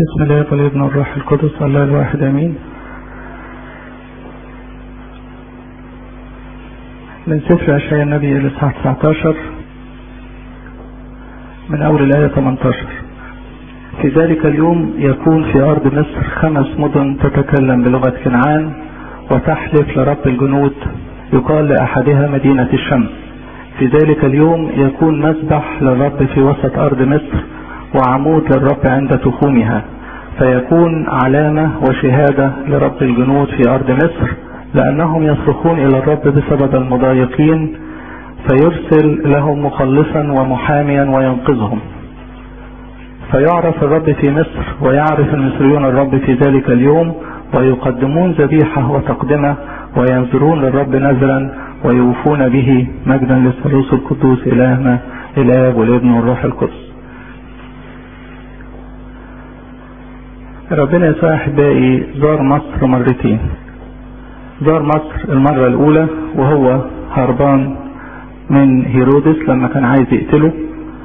بسم الله والابن والروح القدس الله الواحد امين من سفر اشعياء النبي الاصحاح 19 من اول الايه 18 في ذلك اليوم يكون في ارض مصر خمس مدن تتكلم بلغه كنعان وتحلف لرب الجنود يقال لاحدها مدينه الشمس في ذلك اليوم يكون مسبح للرب في وسط ارض مصر وعمود للرب عند تخومها فيكون علامة وشهادة لرب الجنود في أرض مصر لأنهم يصرخون إلى الرب بسبب المضايقين فيرسل لهم مخلصا ومحاميا وينقذهم فيعرف الرب في مصر ويعرف المصريون الرب في ذلك اليوم ويقدمون ذبيحة وتقدمة وينذرون للرب نذرا ويوفون به مجدا للثالوث القدوس إلهنا الآب والابن والروح القدس ربنا يسوع احبائي زار مصر مرتين زار مصر المرة الأولى وهو هربان من هيرودس لما كان عايز يقتله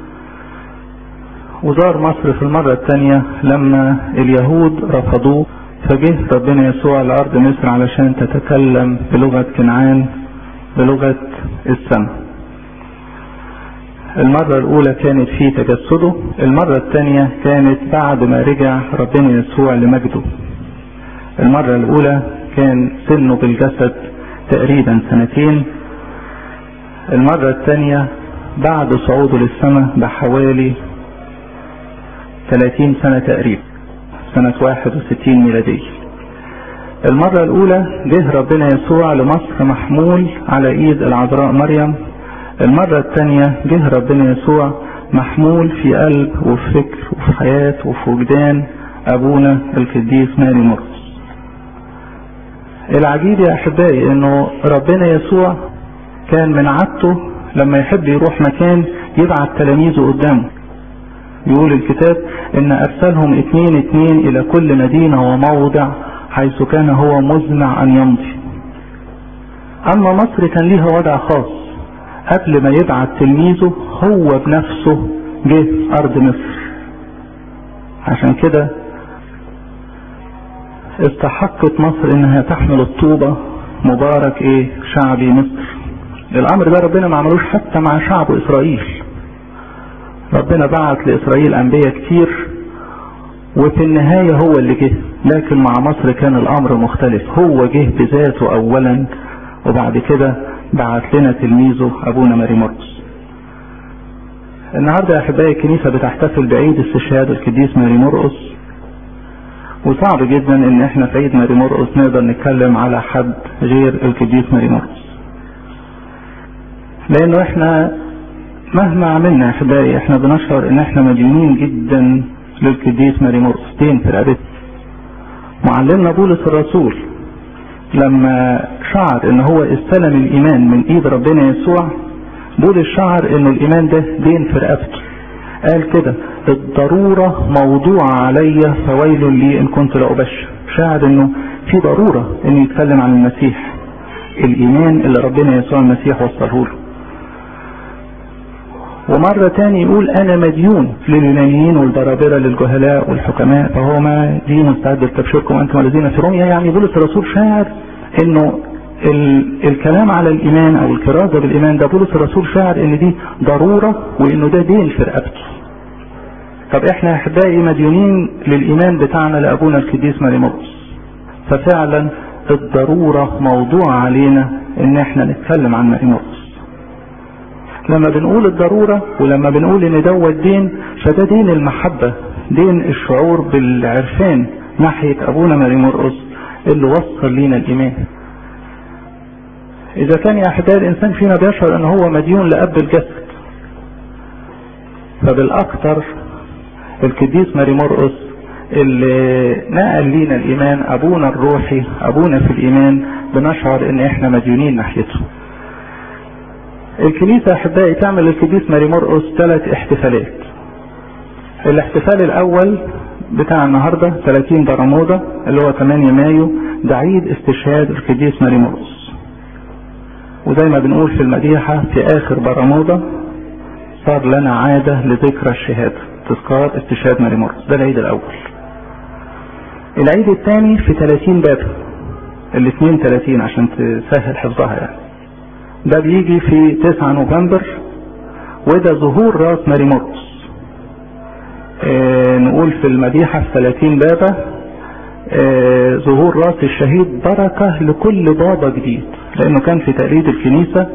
وزار مصر في المرة الثانية لما اليهود رفضوه فجه ربنا يسوع لأرض مصر علشان تتكلم بلغة كنعان بلغة السماء المرة الأولى كانت في تجسده المرة الثانية كانت بعد ما رجع ربنا يسوع لمجده المرة الأولى كان سنه بالجسد تقريبا سنتين المرة الثانية بعد صعوده للسماء بحوالي 30 سنة تقريبا سنة 61 ميلادية المرة الأولى جه ربنا يسوع لمصر محمول على إيد العذراء مريم المرة الثانية جه ربنا يسوع محمول في قلب وفي فكر وفي حياة وفي وجدان أبونا القديس ماري مرقس. العجيب يا أحبائي إنه ربنا يسوع كان من عادته لما يحب يروح مكان يبعت تلاميذه قدامه. يقول الكتاب إن أرسلهم اتنين اتنين إلى كل مدينة وموضع حيث كان هو مزمع أن يمضي. أما مصر كان ليها وضع خاص قبل ما يبعت تلميذه هو بنفسه جه ارض مصر عشان كده استحقت مصر انها تحمل الطوبة مبارك ايه شعبي مصر الامر ده ربنا ما عملوش حتى مع شعب اسرائيل ربنا بعت لاسرائيل انبياء كتير وفي النهاية هو اللي جه لكن مع مصر كان الامر مختلف هو جه بذاته اولا وبعد كده بعت لنا تلميذه ابونا ماري مرقس النهارده يا احبائي الكنيسه بتحتفل بعيد استشهاد القديس ماري مرقس وصعب جدا ان احنا في عيد ماري مرقس نقدر نتكلم على حد غير القديس ماري مرقس لانه احنا مهما عملنا يا احبائي احنا بنشعر ان احنا مديونين جدا للقديس ماري مرقس دين في رقبتنا معلمنا بولس الرسول لما شعر ان هو استلم الايمان من ايد ربنا يسوع بولس شعر ان الايمان ده دين في رقبته قال كده الضرورة موضوعة علي فويل لي ان كنت لا ابشر شعر انه في ضرورة انه يتكلم عن المسيح الايمان اللي ربنا يسوع المسيح وصله له ومرة تاني يقول أنا مديون لليونانيين والبرابرة للجهلاء والحكماء فهو ما دي مستعد لتبشيركم أنتم الذين في روميا يعني بولس الرسول شاعر إنه ال الكلام على الإيمان أو الكرازة بالإيمان ده بولس الرسول شاعر إن دي ضرورة وإنه ده دين في رقبته. طب إحنا أحبائي مديونين للإيمان بتاعنا لأبونا القديس ماري مرقس. ففعلا الضرورة موضوع علينا إن إحنا نتكلم عن ماري مرقس. لما بنقول الضرورة ولما بنقول ان دوت دين فده دين المحبة دين الشعور بالعرفان ناحية ابونا ماري مرقس اللي وصل لينا الايمان اذا كان يا احبائي الانسان فينا بيشعر ان هو مديون لاب الجسد فبالاكثر القديس ماري مرقس اللي نقل لينا الايمان ابونا الروحي ابونا في الايمان بنشعر ان احنا مديونين ناحيته الكنيسة أحبائي تعمل للقديس ماري مرقس ثلاث احتفالات. الاحتفال الأول بتاع النهاردة 30 برمودا اللي هو 8 مايو ده عيد استشهاد القديس ماري مرقس. وزي ما بنقول في المديحة في آخر برمودا صار لنا عادة لذكرى الشهادة تذكار استشهاد ماري مرقس ده العيد الأول. العيد الثاني في 30 باب ال 32 عشان تسهل حفظها يعني ده بيجي في 9 نوفمبر وده ظهور راس ماري مرقس اه نقول في المديحة في 30 بابة اه ظهور راس الشهيد بركة لكل بابا جديد لانه كان في تقليد الكنيسة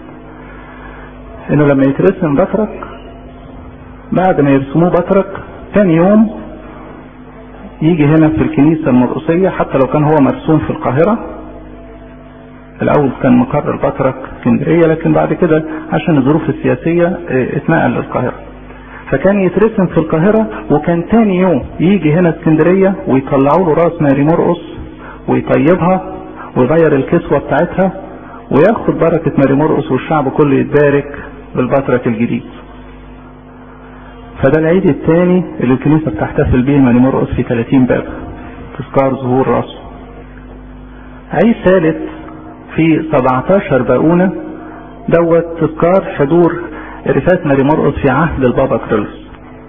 انه لما يترسم بطرك بعد ما يرسموه بطرك تاني يوم يجي هنا في الكنيسة المرقسية حتى لو كان هو مرسوم في القاهرة الأول كان مقر البطرك اسكندرية لكن بعد كده عشان الظروف السياسية اتنقل للقاهرة فكان يترسم في القاهرة وكان تاني يوم يجي هنا اسكندرية ويطلعوا له راس ماري مرقس ويطيبها ويغير الكسوة بتاعتها وياخد بركة ماري مرقس والشعب كله يتبارك بالبطرك الجديد فده العيد الثاني اللي الكنيسة بتحتفل بيه ماري مرقس في 30 باب تذكار ظهور راسه عيد ثالث في 17 باقونة دوت تذكار حضور رفات ماري مرقس في عهد البابا كريلوس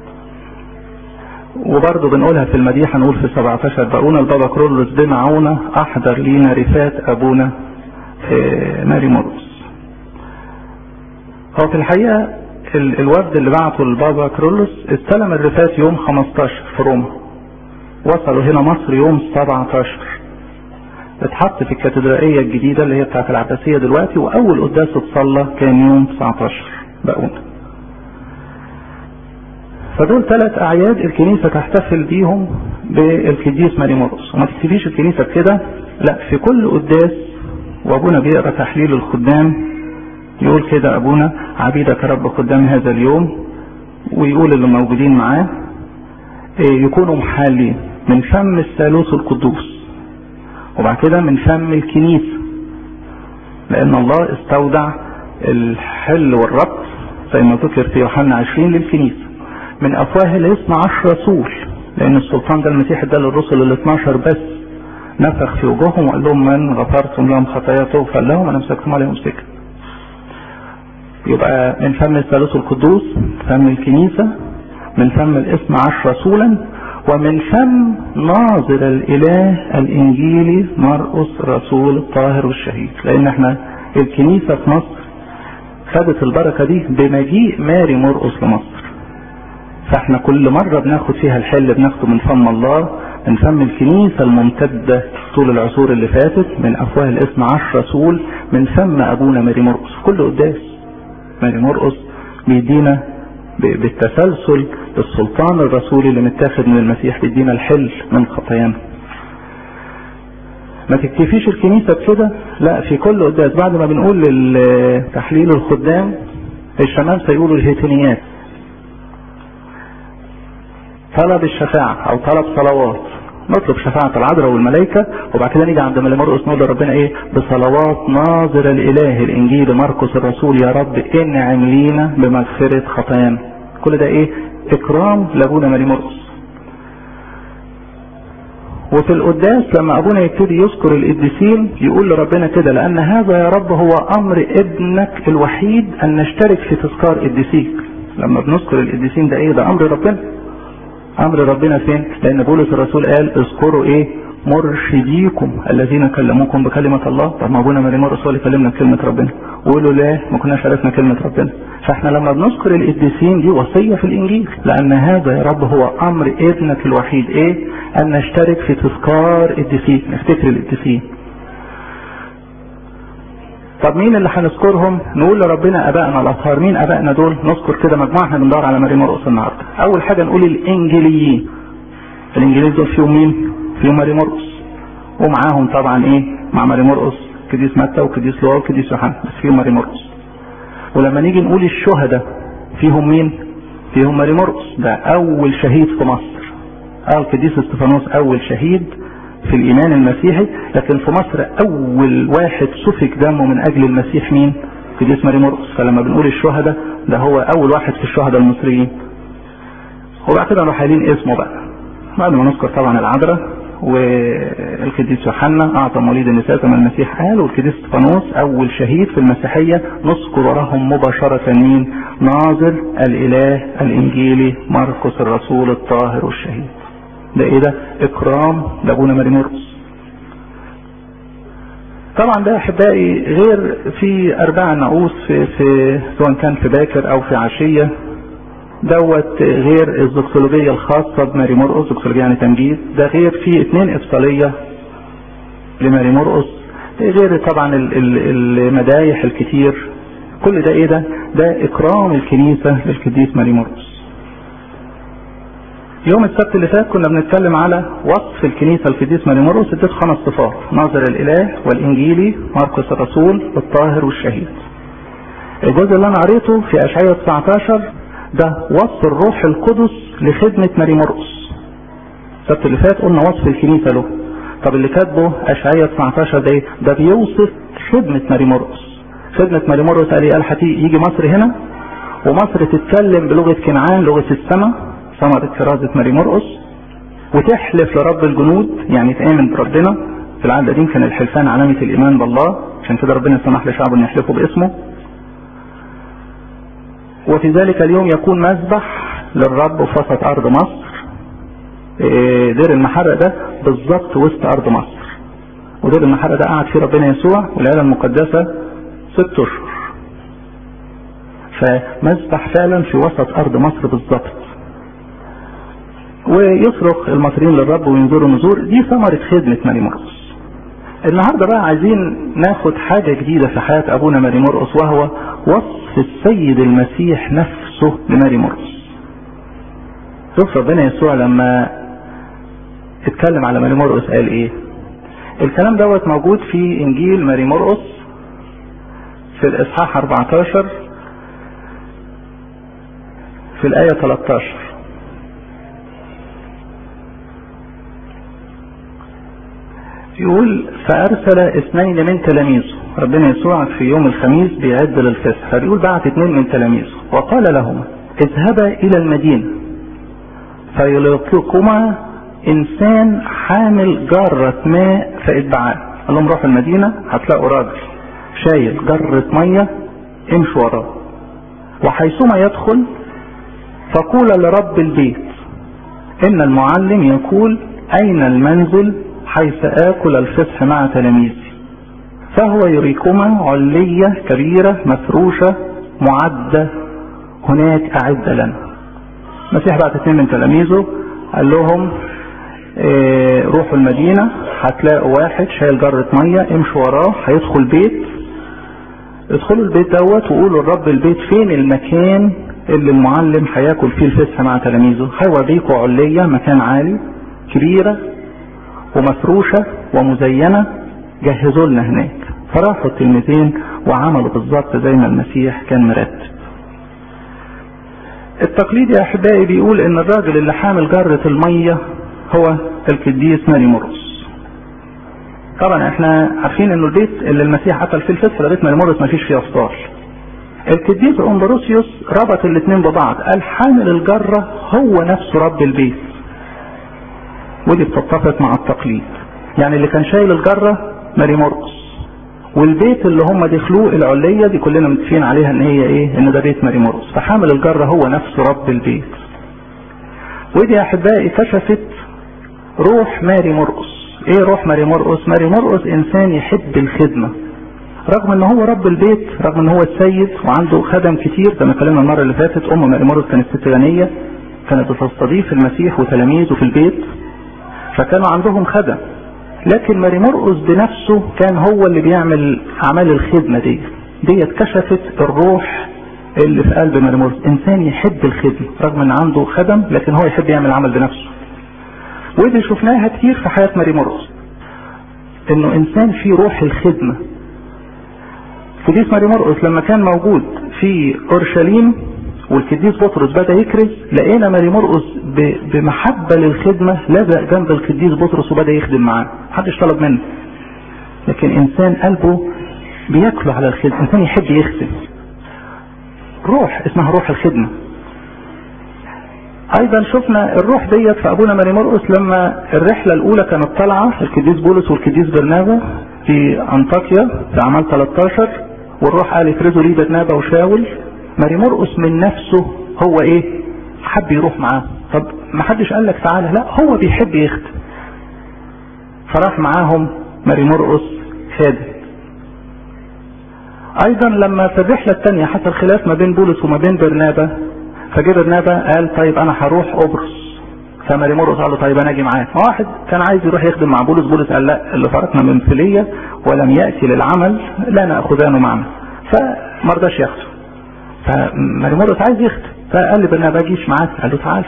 وبرضه بنقولها في المديحة نقول في 17 باقونة البابا كرولوس بمعونة أحضر لينا رفات أبونا ماري مرقس هو في الحقيقة الوفد اللي بعته البابا كرولوس استلم الرفات يوم 15 في روما وصلوا هنا مصر يوم 17 اتحط في الكاتدرائية الجديدة اللي هي بتاعت العباسية دلوقتي وأول قداس اتصلى كان يوم 19 بقونا فدول ثلاث أعياد الكنيسة تحتفل بيهم بالقديس ماري مرقس وما تكتبيش الكنيسة بكده لا في كل قداس وأبونا بيقرأ تحليل الخدام يقول كده أبونا عبيدك رب خدام هذا اليوم ويقول اللي موجودين معاه يكونوا محالين من فم الثالوث القدوس وبعد كده من فم الكنيسة لأن الله استودع الحل والربط زي ما ذكر في يوحنا 20 للكنيسة من أفواه الاثنى عشر رسول لأن السلطان ده المسيح ده للرسل ال 12 بس نفخ في وجوههم وقال لهم من غفرتم لهم خطايا تغفر لهم أنا مسكتم عليهم سكة يبقى من فم الثالوث القدوس فم الكنيسة من فم الاثنى عشر رسولا ومن فم ناظر الاله الانجيلي مرقس رسول الطاهر والشهيد لان احنا الكنيسة في مصر خدت البركة دي بمجيء ماري مرقس لمصر فاحنا كل مرة بناخد فيها الحل بناخده من فم الله من فم الكنيسة الممتدة طول العصور اللي فاتت من افواه الاثنى عشر رسول من فم ابونا ماري مرقس كل قداس ماري مرقس بيدينا بالتسلسل للسلطان الرسولي اللي متاخد من المسيح بيدينا الحل من خطايانا ما تكتفيش الكنيسة بكده لا في كل قداس بعد ما بنقول تحليل الخدام الشمال سيقولوا الهيتونيات طلب الشفاعة او طلب صلوات نطلب شفاعة العذراء والملائكة وبعد كده نيجي عند مرقس نقول لربنا ايه بصلوات ناظر الاله الانجيل مرقس الرسول يا رب انعم لينا بمغفرة خطايانا كل ده ايه اكرام لابونا ماري مرقس وفي القداس لما ابونا يبتدي يذكر القديسين يقول لربنا كده لان هذا يا رب هو امر ابنك الوحيد ان نشترك في تذكار قديسيك لما بنذكر القديسين ده ايه ده امر ربنا امر ربنا فين لان بولس الرسول قال اذكروا ايه مرشديكم الذين كلموكم بكلمة الله طب ما ابونا ماري مرقس هو اللي كلمنا بكلمة ربنا وقولوا لا ما كناش عرفنا كلمة ربنا فاحنا لما بنذكر القديسين دي وصية في الانجيل لان هذا يا رب هو امر ابنك الوحيد ايه ان نشترك في تذكار قديسيك نفتكر القديسين طب مين اللي هنذكرهم نقول لربنا ابائنا الاطهار مين ابائنا دول نذكر كده مجموعه احنا بندور على ماري مرقس النهارده اول حاجه نقول الانجيليين الانجيليين دول فيهم مين فيهم ماري مرقس ومعاهم طبعا ايه مع ماري مرقس قديس متى وقديس لوقا وقديس يوحنا بس فيهم ماري مرقس ولما نيجي نقول الشهداء فيهم مين فيهم ماري مرقس ده اول شهيد في مصر اه القديس استفانوس اول شهيد في الايمان المسيحي لكن في مصر اول واحد سفك دمه من اجل المسيح مين قديس ماري مرقس فلما بنقول الشهداء ده هو اول واحد في الشهداء المصريين وبعد كده نروح قايلين اسمه بقى بعد ما نذكر طبعا العذراء والقديس يوحنا اعظم وليد النساء كما المسيح قال والقديس استفانوس اول شهيد في المسيحيه نذكر وراهم مباشره مين ناظر الاله الانجيلي مرقس الرسول الطاهر والشهيد ده ايه ده اكرام لابونا ماري مرقس طبعا ده احبائي غير في ارباع النعوس في, في سواء كان في باكر او في عشية دوت غير الزوكسولوجية الخاصة بماري مرقس زوكسولوجية يعني تمجيد ده غير في اثنين افصالية لماري مرقس غير طبعا المدايح الكتير كل ده ايه ده ده اكرام الكنيسة للقديس ماري مرقس يوم السبت اللي فات كنا بنتكلم على وصف الكنيسة القديس ماري مرقس اديت خمس صفات ناظر الاله والانجيلي مرقس الرسول الطاهر والشهيد الجزء اللي انا قريته في اشعياء 19 ده وصف الروح القدس لخدمة ماري مرقس السبت اللي فات قلنا وصف الكنيسة له طب اللي كاتبه اشعياء 19 ده ايه ده بيوصف خدمة ماري مرقس خدمة ماري مرقس قال ايه قال هتيجي يجي مصر هنا ومصر تتكلم بلغة كنعان لغة السماء ثمرة فرازة ماري مرقس وتحلف لرب الجنود يعني تآمن بربنا في العهد القديم كان الحلفان علامة الإيمان بالله عشان كده ربنا سمح لشعبه أن يحلفوا باسمه وفي ذلك اليوم يكون مذبح للرب في وسط أرض مصر دير المحرق ده بالظبط وسط أرض مصر ودير المحرق ده قعد فيه ربنا يسوع والعيلة المقدسة ست أشهر فمذبح فعلا في وسط أرض مصر بالظبط ويصرخ المصريين للرب وينظروا نزور دي ثمرة خدمة ماري مرقس النهارده بقى عايزين ناخد حاجة جديدة في حياة أبونا ماري مرقس وهو وصف السيد المسيح نفسه لماري مرقس شوف ربنا يسوع لما اتكلم على ماري مرقس قال ايه الكلام دوت موجود في انجيل ماري مرقس في الاصحاح 14 في الايه 13 يقول فارسل اثنين من تلاميذه ربنا يسوع في يوم الخميس بيعد للفصح فبيقول بعت اثنين من تلاميذه وقال لهما اذهبا الى المدينه فيلقكما انسان حامل جارة ماء فاتبعاه قال لهم روحوا المدينة هتلاقوا راجل شايل جرة مية امشوا وراه وحيثما يدخل فقول لرب البيت ان المعلم يقول اين المنزل حيث اكل الفصح مع تلاميذي فهو يريكما علية كبيرة مفروشة معدة هناك اعد لنا المسيح بعت اثنين من تلاميذه قال لهم اه روحوا المدينة هتلاقوا واحد شايل جرة مية امشوا وراه هيدخل بيت ادخلوا البيت دوت وقولوا لرب البيت فين المكان اللي المعلم هياكل فيه الفسح مع تلاميذه هيوريكوا علية مكان عالي كبيرة ومفروشة ومزينة جهزوا لنا هناك فراحوا التلميذين وعملوا بالظبط زي ما المسيح كان مرتب التقليد يا احبائي بيقول ان الراجل اللي حامل جرة المية هو القديس ماري مرقس طبعا احنا عارفين انه البيت اللي المسيح قتل فيه الفسح ده بيت ماري مرقس ما فيش فيه افطار القديس امبروسيوس ربط الاثنين ببعض قال حامل الجرة هو نفسه رب البيت ودي بتتفق مع التقليد يعني اللي كان شايل الجرة ماري مرقس والبيت اللي هم دخلوه العلية دي كلنا متفقين عليها ان هي ايه ان ده بيت ماري مرقس فحامل الجرة هو نفسه رب البيت ودي يا احبائي كشفت روح ماري مرقس ايه روح ماري مرقس ماري مرقس انسان يحب الخدمة رغم ان هو رب البيت رغم ان هو السيد وعنده خدم كتير زي ما اتكلمنا المرة اللي فاتت ام ماري مرقس كانت ست غنية كانت بتستضيف المسيح وتلاميذه في البيت فكانوا عندهم خدم لكن ماري مرقس بنفسه كان هو اللي بيعمل اعمال الخدمه دي ديت كشفت الروح اللي في قلب ماري مرقس انسان يحب الخدمه رغم ان عنده خدم لكن هو يحب يعمل عمل بنفسه ودي شفناها كتير في حياه ماري مرقس انه انسان فيه روح الخدمه قديس ماري مرقس لما كان موجود في اورشليم والقديس بطرس بدا يكرز لقينا ماري مرقس بمحبه للخدمه لزق جنب القديس بطرس وبدا يخدم معاه محدش طلب منه لكن انسان قلبه بياكله على الخدمه انسان يحب يخدم روح اسمها روح الخدمه ايضا شفنا الروح ديت في ابونا ماري مرقس لما الرحله الاولى كانت طالعه القديس بولس والقديس برنابا في انطاكيا في اعمال 13 والروح قال افرزوا لي برنابا وشاول ماري مرقس من نفسه هو ايه حب يروح معاه طب ما حدش قال لك تعالى لا هو بيحب يخدم فراح معاهم ماري مرقس خادم ايضا لما في الرحلة الثانية حصل خلاف ما بين بولس وما بين برنابا فجه برنابا قال طيب انا هروح قبرص فماري مرقس قال له طيب انا اجي معاك واحد كان عايز يروح يخدم مع بولس بولس قال لا اللي فرقنا من فيلية ولم يأتي للعمل لا نأخذانه معنا فما رضاش ياخده فماري مرقس عايز يخدم فقال لي برنابا اجيش معاك قال له تعال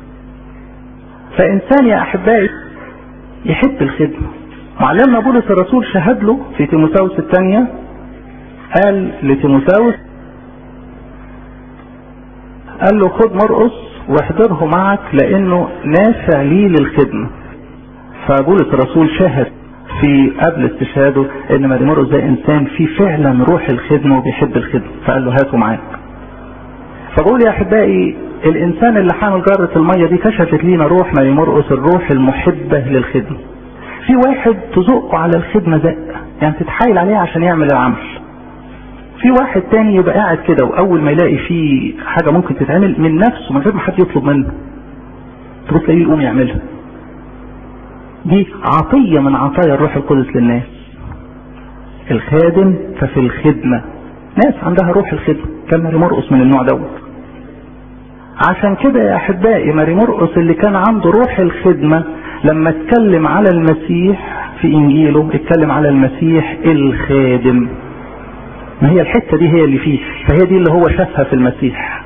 فانسان يا احبائي يحب الخدمة معلمنا بولس الرسول شهد له في تيموثاوس الثانية قال لتيموثاوس قال له خد مرقص واحضره معك لانه نافع لي للخدمة فبولس الرسول شهد في قبل استشهاده ان ماري مرقص ده انسان فيه فعلا روح الخدمة وبيحب الخدمة فقال له هاته معاك فبقول يا احبائي الانسان اللي حامل جارة المية دي كشفت لينا روح ماري مرقص الروح المحبة للخدمة في واحد تزقه على الخدمة زق يعني تتحايل عليه عشان يعمل العمل في واحد تاني يبقى قاعد كده واول ما يلاقي فيه حاجة ممكن تتعمل من نفسه من غير ما حد يطلب منه تبص تلاقيه يقوم يعملها دي عطية من عطايا الروح القدس للناس الخادم ففي الخدمة ناس عندها روح الخدمة كان ماري مرقص من النوع دوت عشان كده يا احبائي ماري مرقص اللي كان عنده روح الخدمة لما اتكلم على المسيح في انجيله اتكلم على المسيح الخادم ما هي الحتة دي هي اللي فيه فهي دي اللي هو شافها في المسيح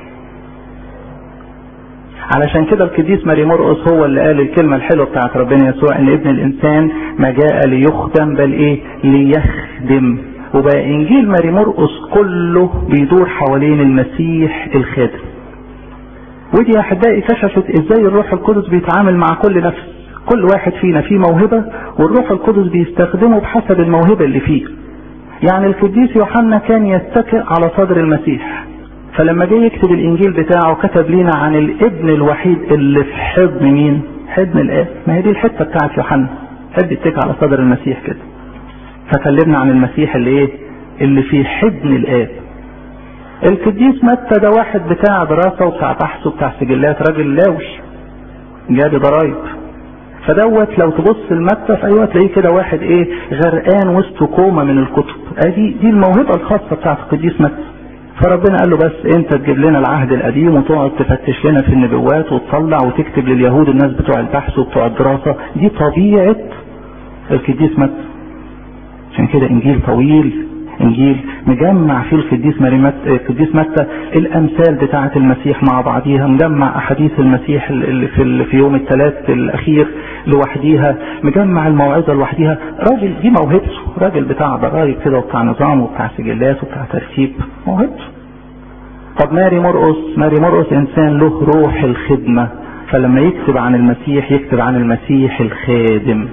علشان كده القديس ماري مرقس هو اللي قال الكلمة الحلوة بتاعت ربنا يسوع ان ابن الانسان ما جاء ليخدم بل ايه ليخدم وبقى انجيل ماري مرقس كله بيدور حوالين المسيح الخادم ودي يا احبائي كشفت ازاي الروح القدس بيتعامل مع كل نفس كل واحد فينا فيه موهبة والروح القدس بيستخدمه بحسب الموهبة اللي فيه يعني القديس يوحنا كان يتكئ على صدر المسيح فلما جه يكتب الانجيل بتاعه كتب لنا عن الابن الوحيد اللي في حضن مين حضن الاب ما هي دي الحته بتاعت يوحنا حب يتكئ على صدر المسيح كده فكلمنا عن المسيح اللي ايه اللي في حضن الاب القديس متى ده واحد بتاع دراسه وبتاع بحث وبتاع سجلات راجل لاوي جاب ضرايب فدوت لو تبص المتى في اي وقت تلاقيه كده واحد ايه غرقان وسط كومه من الكتب ادي دي الموهبه الخاصه بتاعت القديس متى فربنا قال له بس انت تجيب لنا العهد القديم وتقعد تفتش لنا في النبوات وتطلع وتكتب لليهود الناس بتوع البحث وبتوع الدراسه دي طبيعه القديس متى عشان كده انجيل طويل انجيل مجمع فيه القديس مريمت القديس متى الامثال بتاعه المسيح مع بعضيها مجمع احاديث المسيح اللي في في يوم الثلاث الاخير لوحديها مجمع الموعظه لوحديها راجل دي موهبته راجل بتاع ضرايب كده وبتاع نظام وبتاع سجلات وبتاع ترتيب موهبته طب ماري مرقص ماري مرقص انسان له روح الخدمه فلما يكتب عن المسيح يكتب عن المسيح الخادم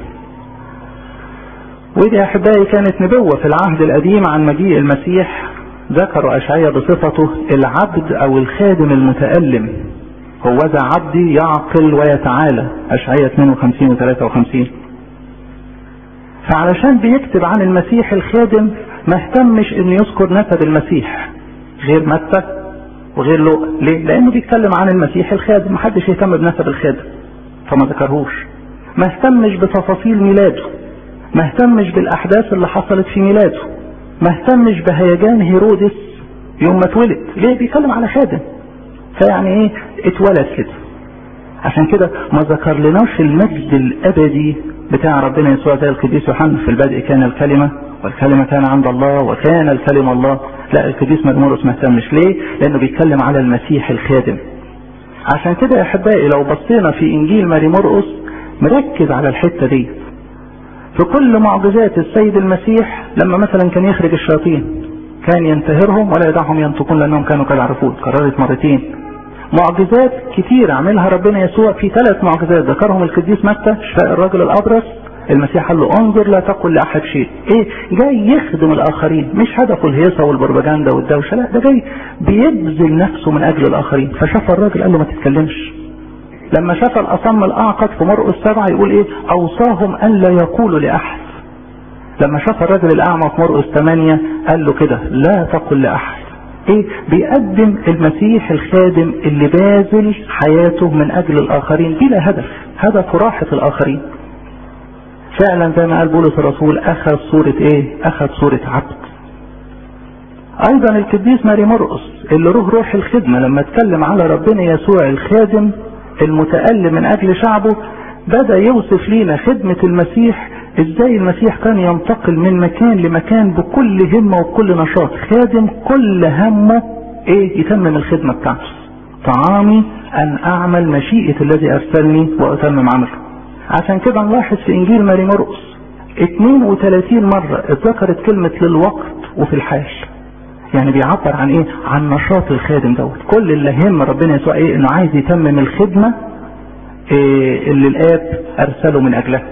ودي يا احبائي كانت نبوة في العهد القديم عن مجيء المسيح ذكر اشعيا بصفته العبد او الخادم المتألم هو ذا عبدي يعقل ويتعالى اشعيا 52 و 53 فعلشان بيكتب عن المسيح الخادم ما اهتمش انه يذكر نسب المسيح غير متى وغير لوقا ليه؟ لانه بيتكلم عن المسيح الخادم محدش يهتم بنسب الخادم فما ذكرهوش ما اهتمش بتفاصيل ميلاده ما اهتمش بالاحداث اللي حصلت في ميلاده ما اهتمش بهيجان هيرودس يوم ما اتولد ليه بيتكلم على خادم فيعني ايه اتولد كده عشان كده ما ذكر لناش المجد الابدي بتاع ربنا يسوع زي القديس يوحنا في البدء كان الكلمه والكلمه كان عند الله وكان الكلمه الله لا القديس مرمورس ما اهتمش ليه لانه بيتكلم على المسيح الخادم عشان كده يا احبائي لو بصينا في انجيل ماري مرقس مركز على الحته دي في كل معجزات السيد المسيح لما مثلا كان يخرج الشياطين كان ينتهرهم ولا يدعهم ينطقون لانهم كانوا قد عرفوه كررت مرتين معجزات كتير عملها ربنا يسوع في ثلاث معجزات ذكرهم القديس متى شفاء الرجل الابرص المسيح قال له انظر لا تقل لاحد شيء ايه جاي يخدم الاخرين مش هدفه الهيصه والبروباجندا والدوشه لا ده جاي بيبذل نفسه من اجل الاخرين فشاف الراجل قال له ما تتكلمش لما شاف الأصم الأعقد في مرقس سبعة يقول إيه أوصاهم أن لا يقولوا لأحد لما شاف الرجل الأعمى في مرقس ثمانية قال له كده لا تقل لأحد ايه بيقدم المسيح الخادم اللي باذل حياته من اجل الاخرين بلا هدف هدف راحة الاخرين فعلا زي ما قال بولس الرسول اخذ صورة ايه اخذ صورة عبد ايضا القديس ماري مرقس اللي روح روح الخدمة لما اتكلم على ربنا يسوع الخادم المتألم من اجل شعبه بدأ يوصف لينا خدمة المسيح ازاي المسيح كان ينتقل من مكان لمكان بكل همة وبكل نشاط خادم كل همه ايه يتمم الخدمة بتاعته طعامي ان اعمل مشيئة الذي ارسلني واتمم عمله عشان كده نلاحظ في انجيل ماري مرقس 32 مرة اتذكرت كلمة للوقت وفي الحال يعني بيعبر عن ايه عن نشاط الخادم دوت كل اللي هم ربنا يسوع ايه انه عايز يتمم الخدمة إيه اللي الاب ارسله من اجلها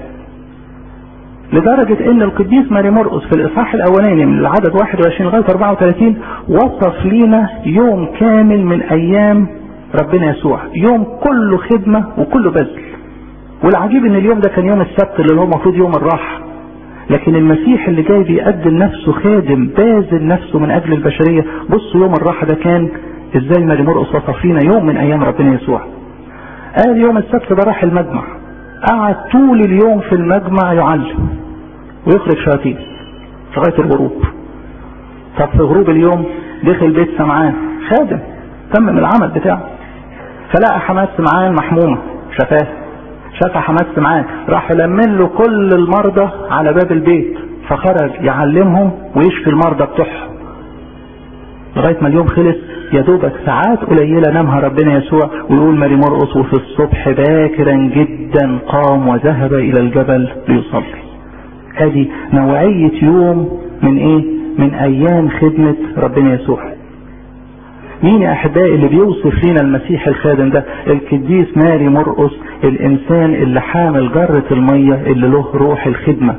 لدرجة ان القديس ماري مرقس في الاصحاح الاولاني من العدد 21 لغاية 34 وصف لينا يوم كامل من ايام ربنا يسوع يوم كله خدمة وكله بذل والعجيب ان اليوم ده كان يوم السبت اللي هو المفروض يوم الراحة لكن المسيح اللي جاي بيقدم نفسه خادم باذل نفسه من اجل البشرية بصوا يوم الراحة ده كان ازاي ماري مرقس وصف لينا يوم من ايام ربنا يسوع قال يوم السبت ده راح المجمع قعد طول اليوم في المجمع يعلم ويخرج شياطين لغايه الغروب طب في غروب اليوم دخل بيت سمعان خادم تمم العمل بتاعه فلقى حماس سمعان محمومه شفاه شاف حماس سمعان راح لمن له كل المرضى على باب البيت فخرج يعلمهم ويشفي المرضى بتوعهم لغايه ما اليوم خلص يا دوبك ساعات قليله نامها ربنا يسوع ويقول ماري مرقس وفي الصبح باكرا جدا قام وذهب الى الجبل ليصلي ادي نوعيه يوم من ايه من ايام خدمه ربنا يسوع مين يا احبائي اللي بيوصف لنا المسيح الخادم ده القديس ماري مرقس الانسان اللي حامل جرة المية اللي له روح الخدمة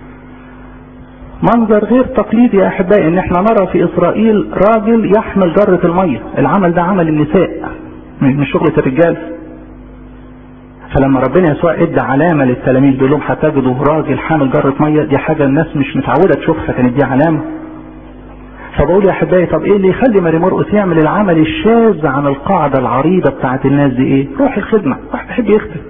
منظر غير تقليدي يا احبائي ان احنا نرى في اسرائيل راجل يحمل جرة المية العمل ده عمل النساء مش شغلة الرجال فلما ربنا يسوع ادى علامة للتلاميذ بيقول لهم هتجدوا راجل حامل جرة مية دي حاجة الناس مش متعودة تشوفها كانت دي علامة فبقول يا احبائي طب ايه اللي يخلي ماري مرقس يعمل العمل الشاذ عن القاعدة العريضة بتاعت الناس دي ايه روح الخدمة واحد بيحب يخدم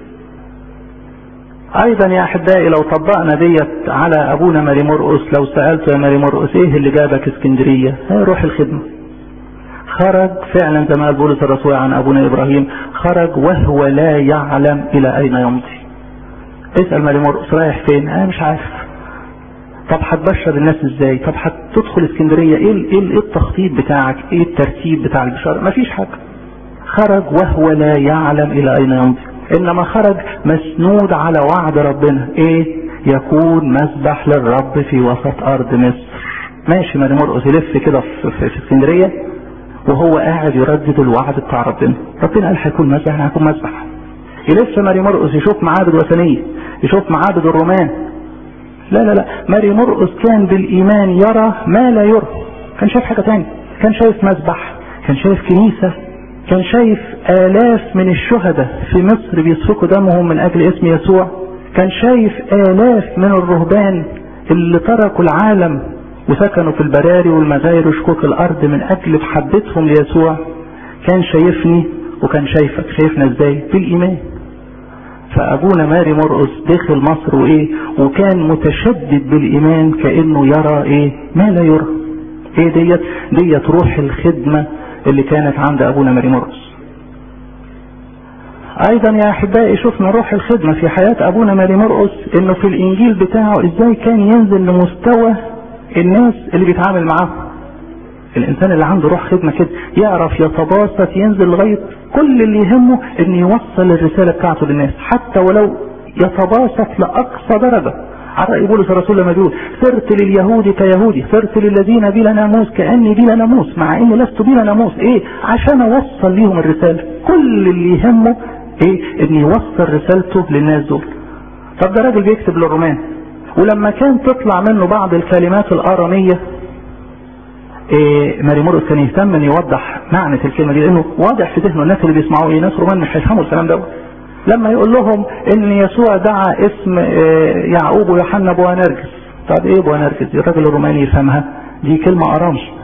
ايضا يا احبائي لو طبقنا ديت على ابونا ماري مرقس لو سألت يا ماري مرقس ايه اللي جابك اسكندرية هي روح الخدمة خرج فعلا زي ما قال بولس الرسول عن ابونا ابراهيم خرج وهو لا يعلم الى اين يمضي اسأل ماري مرقس رايح فين انا مش عارف طب هتبشر الناس ازاي طب هتدخل اسكندريه ايه ايه ايه التخطيط بتاعك ايه الترتيب بتاع البشاره مفيش حاجه خرج وهو لا يعلم الى اين يمضي انما خرج مسنود على وعد ربنا ايه يكون مسبح للرب في وسط ارض مصر ماشي ماري مرقس يلف كده في, في, في اسكندريه وهو قاعد يردد الوعد بتاع ربنا ربنا قال هيكون مسبح انا هكون مسبح يلف ماري مرقس يشوف معابد وثنيه يشوف معابد الرومان لا لا لا ماري مرقس كان بالإيمان يرى ما لا يرى كان شايف حاجة تانية كان شايف مسبح كان شايف كنيسة كان شايف آلاف من الشهداء في مصر بيسفكوا دمهم من أجل اسم يسوع كان شايف آلاف من الرهبان اللي تركوا العالم وسكنوا في البراري والمغاير وشكوك الأرض من أجل محبتهم ليسوع كان شايفني وكان شايفك شايفنا ازاي بالإيمان فابونا ماري مرقس دخل مصر وايه وكان متشدد بالايمان كانه يرى ايه ما لا يرى ايه ديت ديت روح الخدمة اللي كانت عند ابونا ماري مرقس ايضا يا احبائي شفنا روح الخدمة في حياة ابونا ماري مرقس انه في الانجيل بتاعه ازاي كان ينزل لمستوى الناس اللي بيتعامل معاهم الانسان اللي عنده روح خدمة كده يعرف يتباسط ينزل لغاية كل اللي يهمه ان يوصل الرسالة بتاعته للناس حتى ولو يتباسط لاقصى درجة على رأي بولس الرسول لما بيقول صرت لليهود كيهودي صرت للذين بلا ناموس كأني بلا ناموس مع اني لست بلا ناموس ايه عشان اوصل ليهم الرسالة كل اللي يهمه ايه ان يوصل رسالته للناس دول طب ده راجل بيكتب للرومان ولما كان تطلع منه بعض الكلمات الآرامية إيه ماري مرقس كان يهتم ان يوضح معنى الكلمه دي لانه واضح في ذهنه الناس اللي بيسمعوا ايه ناس رومان مش هيفهموا الكلام ده لما يقول لهم ان يسوع دعا اسم إيه يعقوب ويوحنا بوانرجس طب ايه بوانرجس دي الراجل الروماني يفهمها دي كلمه ارامي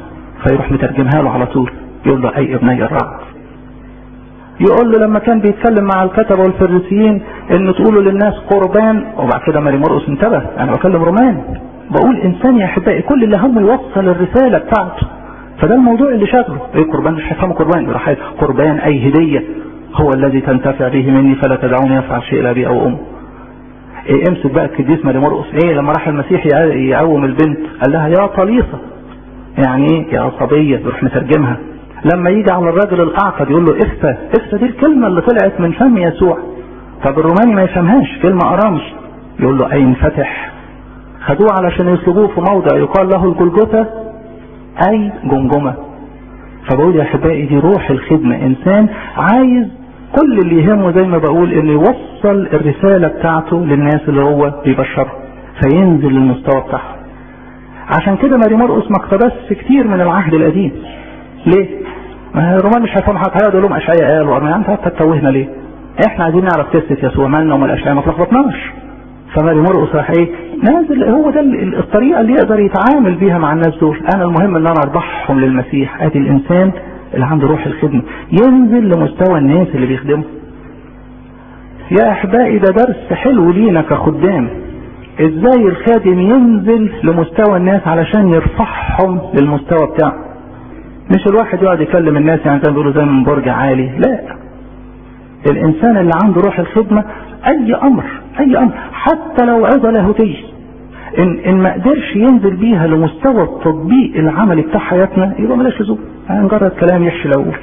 فيروح مترجمها له على طول يقول له اي ابني الرعد يقول له لما كان بيتكلم مع الكتبة والفريسيين انه تقولوا للناس قربان وبعد كده ماري مرقس انتبه انا بكلم رومان بقول انسان يا احبائي كل اللي همه يوصل الرسالة بتاعته فده الموضوع اللي شغله ايه قربان مش هيفهموا قربان راح قربان اي هدية هو الذي تنتفع به مني فلا تدعوني افعل شيء لابي او ام ايه امسك بقى القديس ماري مرقس ايه لما راح المسيح يقوم البنت قال لها يا طليصة يعني ايه يا صبية يروح مترجمها لما يجي على الراجل الاعقد يقول له افتا افتا دي الكلمة اللي طلعت من فم يسوع طب الروماني ما يفهمهاش كلمة ارامي يقول له اي انفتح خدوه علشان يصلبوه في موضع يقال له الجلجثة اي جمجمة فبقول يا احبائي دي روح الخدمة انسان عايز كل اللي يهمه زي ما بقول انه يوصل الرسالة بتاعته للناس اللي هو بيبشرهم فينزل للمستوى بتاعهم عشان كده ماري مرقس ما اقتبسش كتير من العهد القديم ليه؟ ما الرومان مش هيفهموا حاجه هيقعدوا لهم اشعياء قال وارميا انت هتتوهنا ليه؟ احنا عايزين نعرف قصه يسوع مالنا ومال الاشعياء ما تلخبطناش فماري مرقس راح ايه؟ نازل هو ده الطريقه اللي يقدر يتعامل بيها مع الناس دول انا المهم ان انا اربحهم للمسيح ادي الانسان اللي عنده روح الخدمه ينزل لمستوى الناس اللي بيخدموا يا احبائي ده درس حلو لينا كخدام ازاي الخادم ينزل لمستوى الناس علشان يرفعهم للمستوى بتاعه مش الواحد يقعد يكلم الناس يعني زي ما بيقولوا زي من برج عالي لا الانسان اللي عنده روح الخدمه اي امر اي امر حتى لو عظه لاهوتيه ان ان ما قدرش ينزل بيها لمستوى التطبيق العملي بتاع حياتنا يبقى ملاش لزوم يعني مجرد كلام يحشي الاول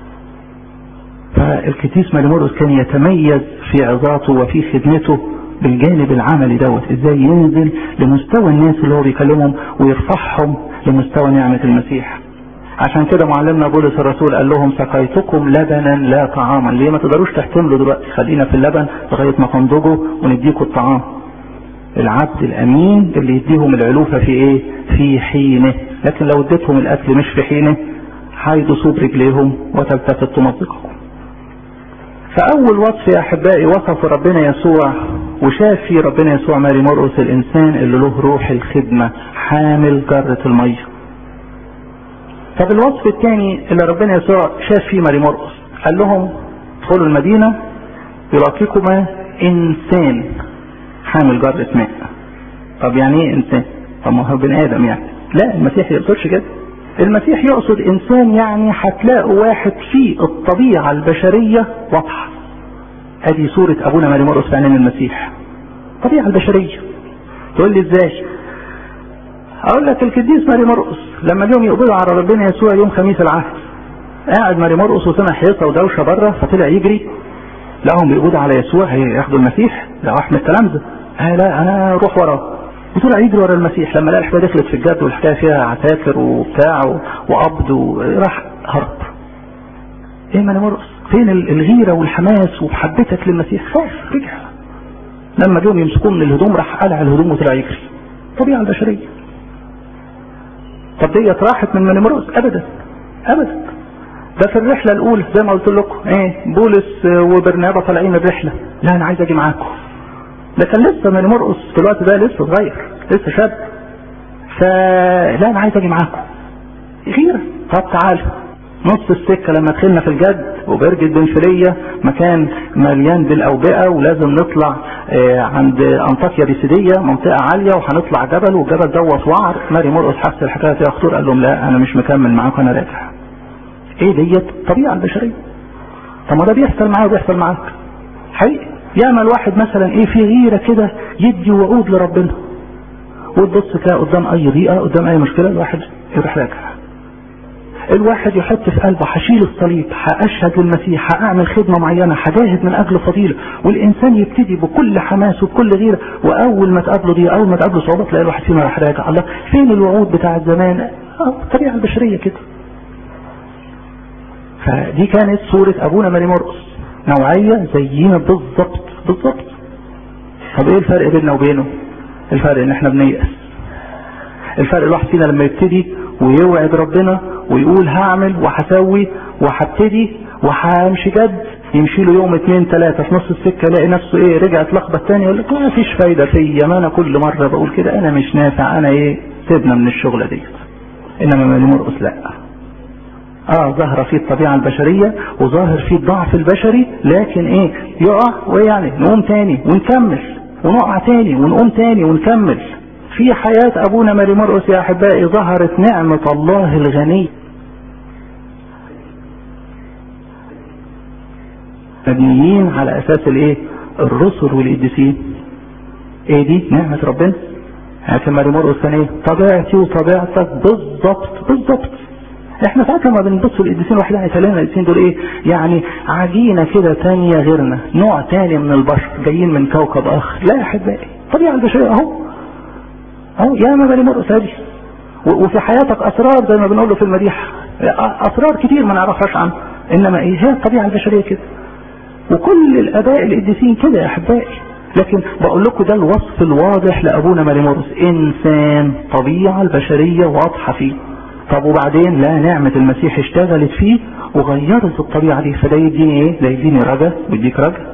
فالكتيس ماليمورس كان يتميز في عظاته وفي خدمته بالجانب العملي دوت ازاي ينزل لمستوى الناس اللي هو بيكلمهم ويرفعهم لمستوى نعمة المسيح عشان كده معلمنا بولس الرسول قال لهم سقيتكم لبنا لا طعاما ليه ما تقدروش تحتملوا دلوقتي خلينا في اللبن لغايه ما تنضجوا ونديكم الطعام العبد الامين اللي يديهم العلوفه في ايه في حينه لكن لو اديتهم الاكل مش في حينه هيدوسوا برجليهم وتلتفت تمزقكم فاول وصف يا احبائي وصف ربنا يسوع وشاف في ربنا يسوع ماري مرقس الانسان اللي له روح الخدمه حامل جره الميه طب الوصف الثاني اللي ربنا يسوع شاف فيه ماري مرقس قال لهم ادخلوا المدينه يلاقيكما انسان حامل جرة ماء طب يعني ايه انسان طب ما هو بني ادم يعني لا المسيح يقصدش كده المسيح يقصد انسان يعني هتلاقوا واحد فيه الطبيعة البشرية واضحة ادي صورة ابونا ماري مرقس في عينين المسيح الطبيعة البشرية تقول لي ازاي اقول لك القديس ماري مرقس لما اليوم يقبضوا على ربنا يسوع يوم خميس العهد قاعد ماري مرقس وسمع حيطه ودوشه بره فطلع يجري لقاهم بيقبضوا على يسوع هياخدوا المسيح لقوا احمد تلامذه آه لا انا روح وراه وطلع يجري ورا المسيح لما لقى الحكايه دخلت في الجد والحكايه فيها عساكر وبتاع وقبض وراح هرب ايه ماري مرقس فين الغيره والحماس ومحبتك للمسيح خاف رجع لما جم يمسكوه من الهدوم راح قلع الهدوم وطلع يجري الطبيعه البشريه طب ديت راحت من منمرقس ابدا ابدا ده في الرحلة الأولى زي ما قلت لكم إيه بولس وبرنابا طالعين الرحلة لا أنا عايز أجي معاكم ده كان لسه من مرقص في الوقت ده لسه صغير لسه شاب فلا أنا عايز أجي معاكم غيرة طب تعالوا نص السكة لما دخلنا في الجد وبرج البنفلية مكان مليان بالأوبئة ولازم نطلع عند أنطاكيا بيسيدية منطقة عالية وهنطلع جبل والجبل دوت وعر ماري مرقص حس الحكاية فيها خطور قال لهم لا أنا مش مكمل معاكم أنا راجع إيه ديت الطبيعة البشرية طب ما ده بيحصل معايا وبيحصل معاك حقيقي ياما الواحد مثلا إيه في غيرة كده يدي وعود لربنا وتبص تلاقي قدام أي ضيقة قدام أي مشكلة الواحد يروح راجع الواحد يحط في قلبه هشيل الصليب هاشهد للمسيح هاعمل خدمه معينه هجاهد من اجل فضيله والانسان يبتدي بكل حماس وبكل غيره واول ما تقابله دي اول ما تقابله صعوبه تلاقي الواحد فينا راح راجع الله فين الوعود بتاعت زمان اه الطبيعه البشريه كده فدي كانت صوره ابونا ماري مرقس نوعيه زينا بالظبط بالظبط طب ايه الفرق بيننا وبينه الفرق ان احنا بنيأس الفرق الواحد فينا لما يبتدي ويوعد ربنا ويقول هعمل وهسوي وهبتدي وهمشي جد يمشي له يوم اتنين تلاتة في نص السكة يلاقي نفسه ايه رجع اتلخبط تاني يقول لك ما فيش فايدة فيا ما انا كل مرة بقول كده انا مش نافع انا ايه سيبنا من الشغلة ديت انما ماري مرقس لا اه ظاهرة فيه الطبيعة البشرية وظاهر فيه الضعف البشري لكن ايه يقع ويعني نقوم تاني ونكمل ونقع تاني ونقوم تاني ونكمل في حياة ابونا ماري مرقس يا احبائي ظهرت نعمة الله الغني مبنيين على اساس الايه الرسل والقديسين ايه دي نعمة ربنا عشان ماري مرقس كان ايه طبيعتي وطبيعتك بالظبط بالظبط احنا ساعات لما بنبص القديسين واحد يسالنا القديسين دول ايه يعني عجينه كده تانية غيرنا نوع تاني من البشر جايين من كوكب اخر لا يا احبائي الطبيعه البشريه اهو اهو يا ما بالي مرقس ادي وفي حياتك اسرار زي ما بنقول له في المديح اسرار كتير ما نعرفهاش عنه انما ايه هي الطبيعه البشريه كده وكل الاباء القديسين كده يا احبائي لكن بقول لكم ده الوصف الواضح لابونا ماريمورس انسان طبيعه البشريه واضحه فيه طب وبعدين لا نعمة المسيح اشتغلت فيه وغيرت الطبيعة دي فده يديني ايه ده يديني رجا ويديك رجا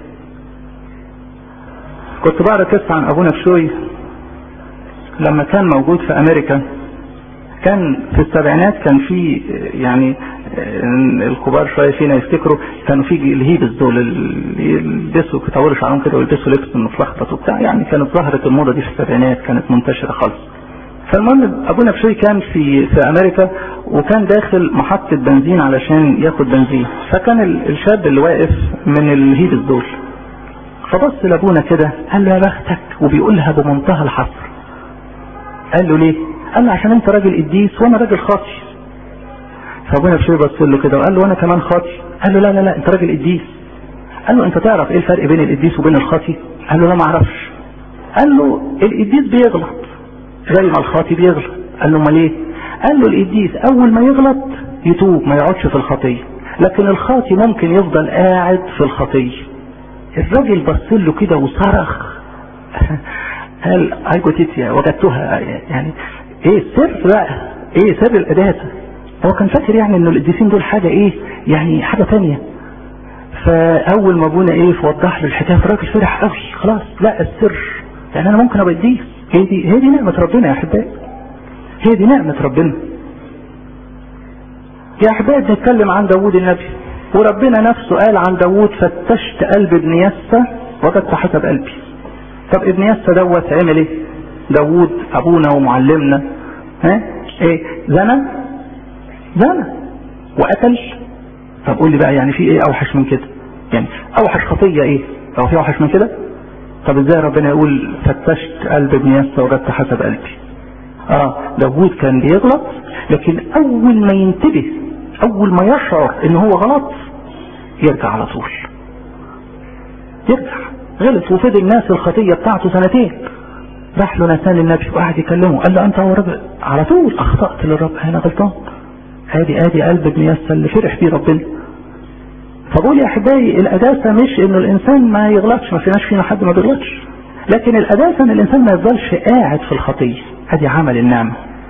كنت بقرا قصة عن ابونا بشوي لما كان موجود في امريكا كان في السبعينات كان في يعني الكبار شويه فينا يفتكروا كانوا في الهيبس دول اللي يلبسوا يطوروا شعرهم كده ويلبسوا لبس متلخبط وبتاع يعني كانت ظهرت الموضه دي في السبعينات كانت منتشره خالص فالمهم ابونا بشوي كان في في امريكا وكان داخل محطة بنزين علشان ياخد بنزين فكان الشاب اللي واقف من الهيبس دول فبص لابونا كده قال له يا بختك وبيقولها بمنتهى الحصر قال له ليه؟ قال له عشان انت راجل قديس وانا راجل خاطي فابونا بشوي بص له كده وقال له وانا كمان خاطي قال له لا لا لا انت راجل قديس قال له انت تعرف ايه الفرق بين القديس وبين الخاطي؟ قال له لا ما اعرفش قال له القديس بيغلط زي ما الخاطي بيغلط قال له امال ايه قال له القديس اول ما يغلط يتوب ما يقعدش في الخطيه لكن الخاطي ممكن يفضل قاعد في الخطيه الراجل بص له كده وصرخ قال ايجوتيتيا وجدتها يعني ايه السر بقى ايه سر القداسه هو كان فاكر يعني انه القديسين دول حاجه ايه يعني حاجه تانية فاول ما ابونا ايه فوضح له الحكايه الراجل فرح قوي خلاص لا السر يعني انا ممكن ابقى قديس هي دي هي دي نعمة ربنا يا أحبائي هي دي نعمة ربنا يا أحبائي بنتكلم عن داوود النبي وربنا نفسه قال عن داوود فتشت قلب ابن يسى وجدت حسب قلبي طب ابن يسى دوت عمل ايه داوود ابونا ومعلمنا ها ايه زنى زنى وقتل طب قول لي بقى يعني في ايه اوحش من كده يعني اوحش خطيه ايه او في اوحش من كده طب ازاي ربنا يقول فتشت قلب ابن يسى وجدت حسب قلبي اه داوود كان بيغلط لكن اول ما ينتبه اول ما يشعر ان هو غلط يرجع على طول يرجع غلط وفضل الناس الخطيه بتاعته سنتين راح له نسان النبي وقعد يكلمه قال له انت هو رب على طول اخطات للرب انا غلطان ادي ادي قلب ابن يسى اللي فرح فيه ربنا فبقول يا احبائي القداسه مش انه الانسان ما يغلطش ما فيناش فينا حد ما بيغلطش لكن القداسه ان الانسان ما يفضلش قاعد في الخطيه ادي عمل النعمه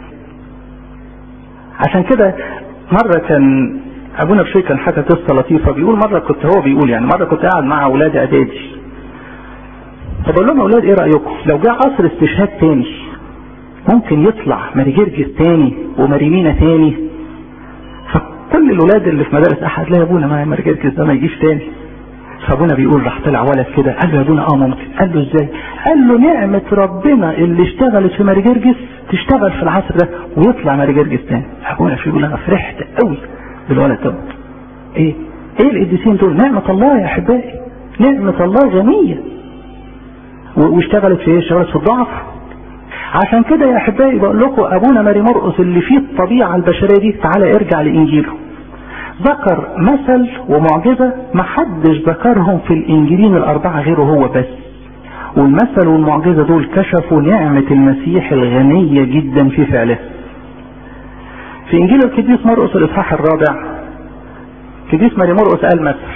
عشان كده مره كان ابونا بشوي كان حكى قصه لطيفه بيقول مره كنت هو بيقول يعني مره كنت قاعد مع اولاد اعدادي فبقول لهم اولاد ايه رايكم لو جه عصر استشهاد تاني ممكن يطلع ماري جرجس تاني وماريمينا تاني فكل الاولاد اللي في مدارس احد لا يا ابونا ما ماري جرجس ده ما يجيش تاني فابونا بيقول راح طلع ولد كده قال له يا ابونا اه ممكن قال له ازاي قال له نعمة ربنا اللي اشتغلت في ماري جرجس تشتغل في العصر ده ويطلع ماري جرجس تاني ابونا في يقول انا فرحت قوي بالولد دوت ايه ايه القديسين دول نعمة الله يا احبائي نعمة الله غنية واشتغلت في ايه اشتغلت في الضعف عشان كده يا احبائي بقول لكم ابونا ماري مرقس اللي فيه الطبيعة البشرية دي تعالى ارجع لانجيله ذكر مثل ومعجزة ما حدش ذكرهم في الانجيلين الاربعة غيره هو بس والمثل والمعجزة دول كشفوا نعمة المسيح الغنية جدا في فعله في انجيل القديس مرقس الاصحاح الرابع القديس ماري مرقس قال مثل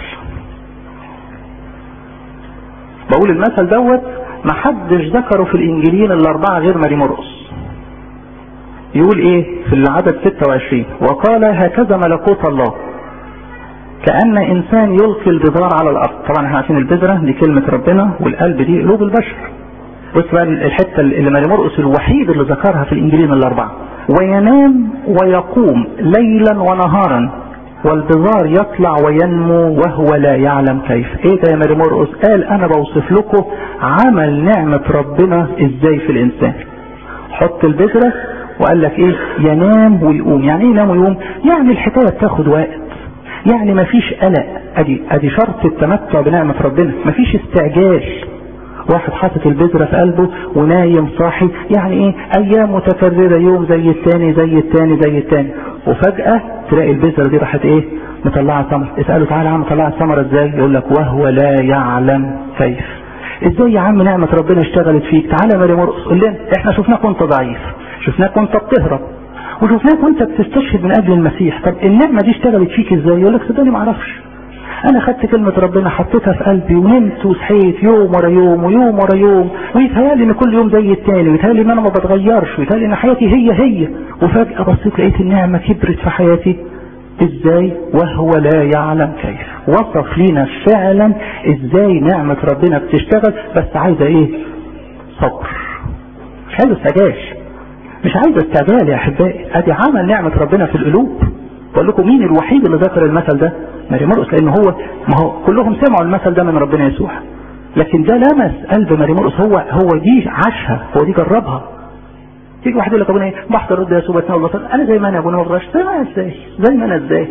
بقول المثل دوت ما حدش ذكره في الانجيلين الاربعه غير ماري مرقس يقول ايه في العدد 26 وقال هكذا ملكوت الله كأن إنسان يلقي البذار على الأرض طبعا احنا عارفين البذرة دي كلمة ربنا والقلب دي قلوب البشر بص بقى الحتة اللي ماري مرقس الوحيد اللي ذكرها في الإنجيلين الأربعة وينام ويقوم ليلا ونهارا والبذار يطلع وينمو وهو لا يعلم كيف ايه ده يا ماري مرقس قال انا بوصف لكم عمل نعمة ربنا ازاي في الانسان حط البذرة وقال لك ايه ينام ويقوم يعني ايه ينام ويقوم يعني الحكاية بتاخد وقت يعني مفيش قلق ادي ادي شرط التمتع بنعمة ربنا مفيش استعجال واحد حاطط البذرة في قلبه ونايم صاحي يعني ايه ايام متكررة يوم زي التاني زي التاني زي التاني وفجأة تلاقي البذرة دي راحت ايه مطلعة ثمر اسأله تعالى يا عم طلعت ثمرة ازاي يقول لك وهو لا يعلم كيف ازاي يا عم نعمة ربنا اشتغلت فيك تعالى يا ماري مرقص قول لنا احنا شفناك وانت ضعيف شفناك وانت بتهرب وشفناك وانت بتستشهد من اجل المسيح طب النعمة دي اشتغلت فيك ازاي يقول لك صدقني ما اعرفش انا خدت كلمة ربنا حطيتها في قلبي ونمت وصحيت يوم ورا يوم ويوم ورا يوم ويتهيألي ان كل يوم زي التاني ويتهيألي ان انا ما بتغيرش ويتهيألي ان حياتي هي هي وفجأة بصيت لقيت النعمة كبرت في حياتي ازاي وهو لا يعلم كيف وصف لينا فعلا ازاي نعمة ربنا بتشتغل بس عايزة ايه صبر مش عايزة استعجال مش عايزة استعجال يا احبائي ادي عمل نعمة ربنا في القلوب بقول لكم مين الوحيد اللي ذكر المثل ده ماري مرقس لان هو ما هو كلهم سمعوا المثل ده من ربنا يسوع لكن ده لمس قلب ماري مرقس هو هو دي عاشها هو دي جربها تيجي واحد يقول لك ابونا ايه بحضر رد يسوع بتناول بطل انا زي ما انا يا ابونا ما بغيرش زي ما انا ازاي زي ما انا ازاي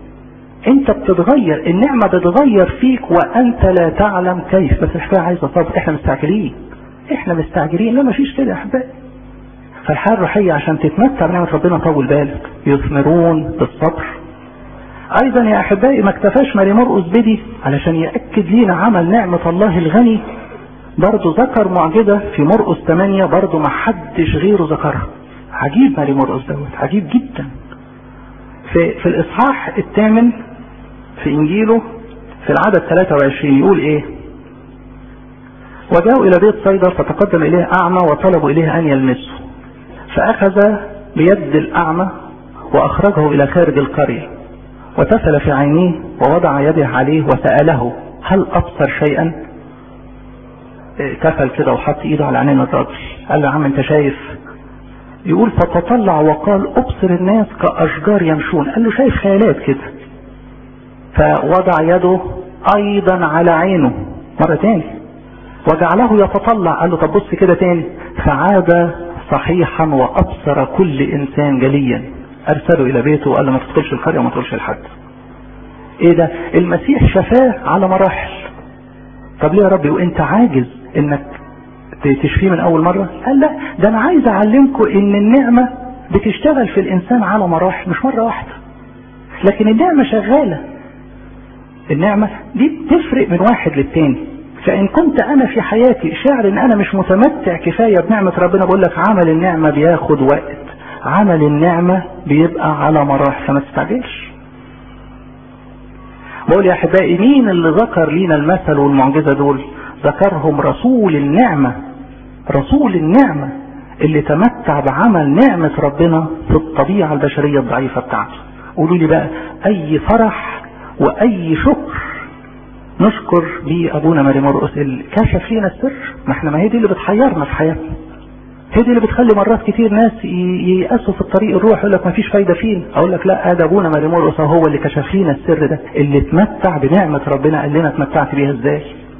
انت بتتغير النعمة بتتغير فيك وانت لا تعلم كيف بس الحكاية عايزة صبر احنا مستعجلين احنا مستعجلين لا مفيش كده يا احبائي فالحياة الروحية عشان تتمتع بنعمة ربنا طول بالك يثمرون بالصبر ايضا يا احبائي ما اكتفاش ماري مرقس بدي علشان يأكد لينا عمل نعمة الله الغني برضه ذكر معجزة في مرقس 8 برضه ما حدش غيره ذكرها عجيب ماري مرقس دوت عجيب جدا في, في الاصحاح الثامن في انجيله في العدد 23 يقول ايه وجاءوا الى بيت صيدا فتقدم اليه اعمى وطلبوا اليه ان يلمسه فاخذ بيد الاعمى واخرجه الى خارج القريه وتفل في عينيه ووضع يده عليه وسأله هل أبصر شيئا تفل كده وحط ايده على عينين الراجل قال له يا عم انت شايف يقول فتطلع وقال ابصر الناس كأشجار يمشون قال له شايف خيالات كده فوضع يده ايضا على عينه مرة تاني وجعله يتطلع قال له طب بص كده تاني فعاد صحيحا وابصر كل انسان جليا ارسله الى بيته وقال له ما تدخلش القريه وما تقولش لحد ايه ده المسيح شفاه على مراحل طب ليه يا ربي وانت عاجز انك تشفيه من اول مرة قال لا ده انا عايز اعلمكم ان النعمة بتشتغل في الانسان على مراحل مش مرة واحدة لكن النعمة شغالة النعمة دي بتفرق من واحد للتاني فان كنت انا في حياتي شاعر ان انا مش متمتع كفاية بنعمة ربنا بقول لك عمل النعمة بياخد وقت عمل النعمة بيبقى على مراحل فما تستعجلش بقول يا احبائي مين اللي ذكر لينا المثل والمعجزة دول ذكرهم رسول النعمة رسول النعمة اللي تمتع بعمل نعمة ربنا في الطبيعة البشرية الضعيفة بتاعته قولوا لي بقى اي فرح واي شكر نشكر بيه ابونا ماري مرقس اللي كشف لينا السر ما احنا ما هي دي اللي بتحيرنا في حياتنا هي دي اللي بتخلي مرات كتير ناس ييأسوا في الطريق الروح يقول لك ما فيش فايده فينا اقول لك لا ده ابونا ماري مرقس هو اللي كشف لنا السر ده اللي اتمتع بنعمه ربنا قال لنا اتمتعت بيها ازاي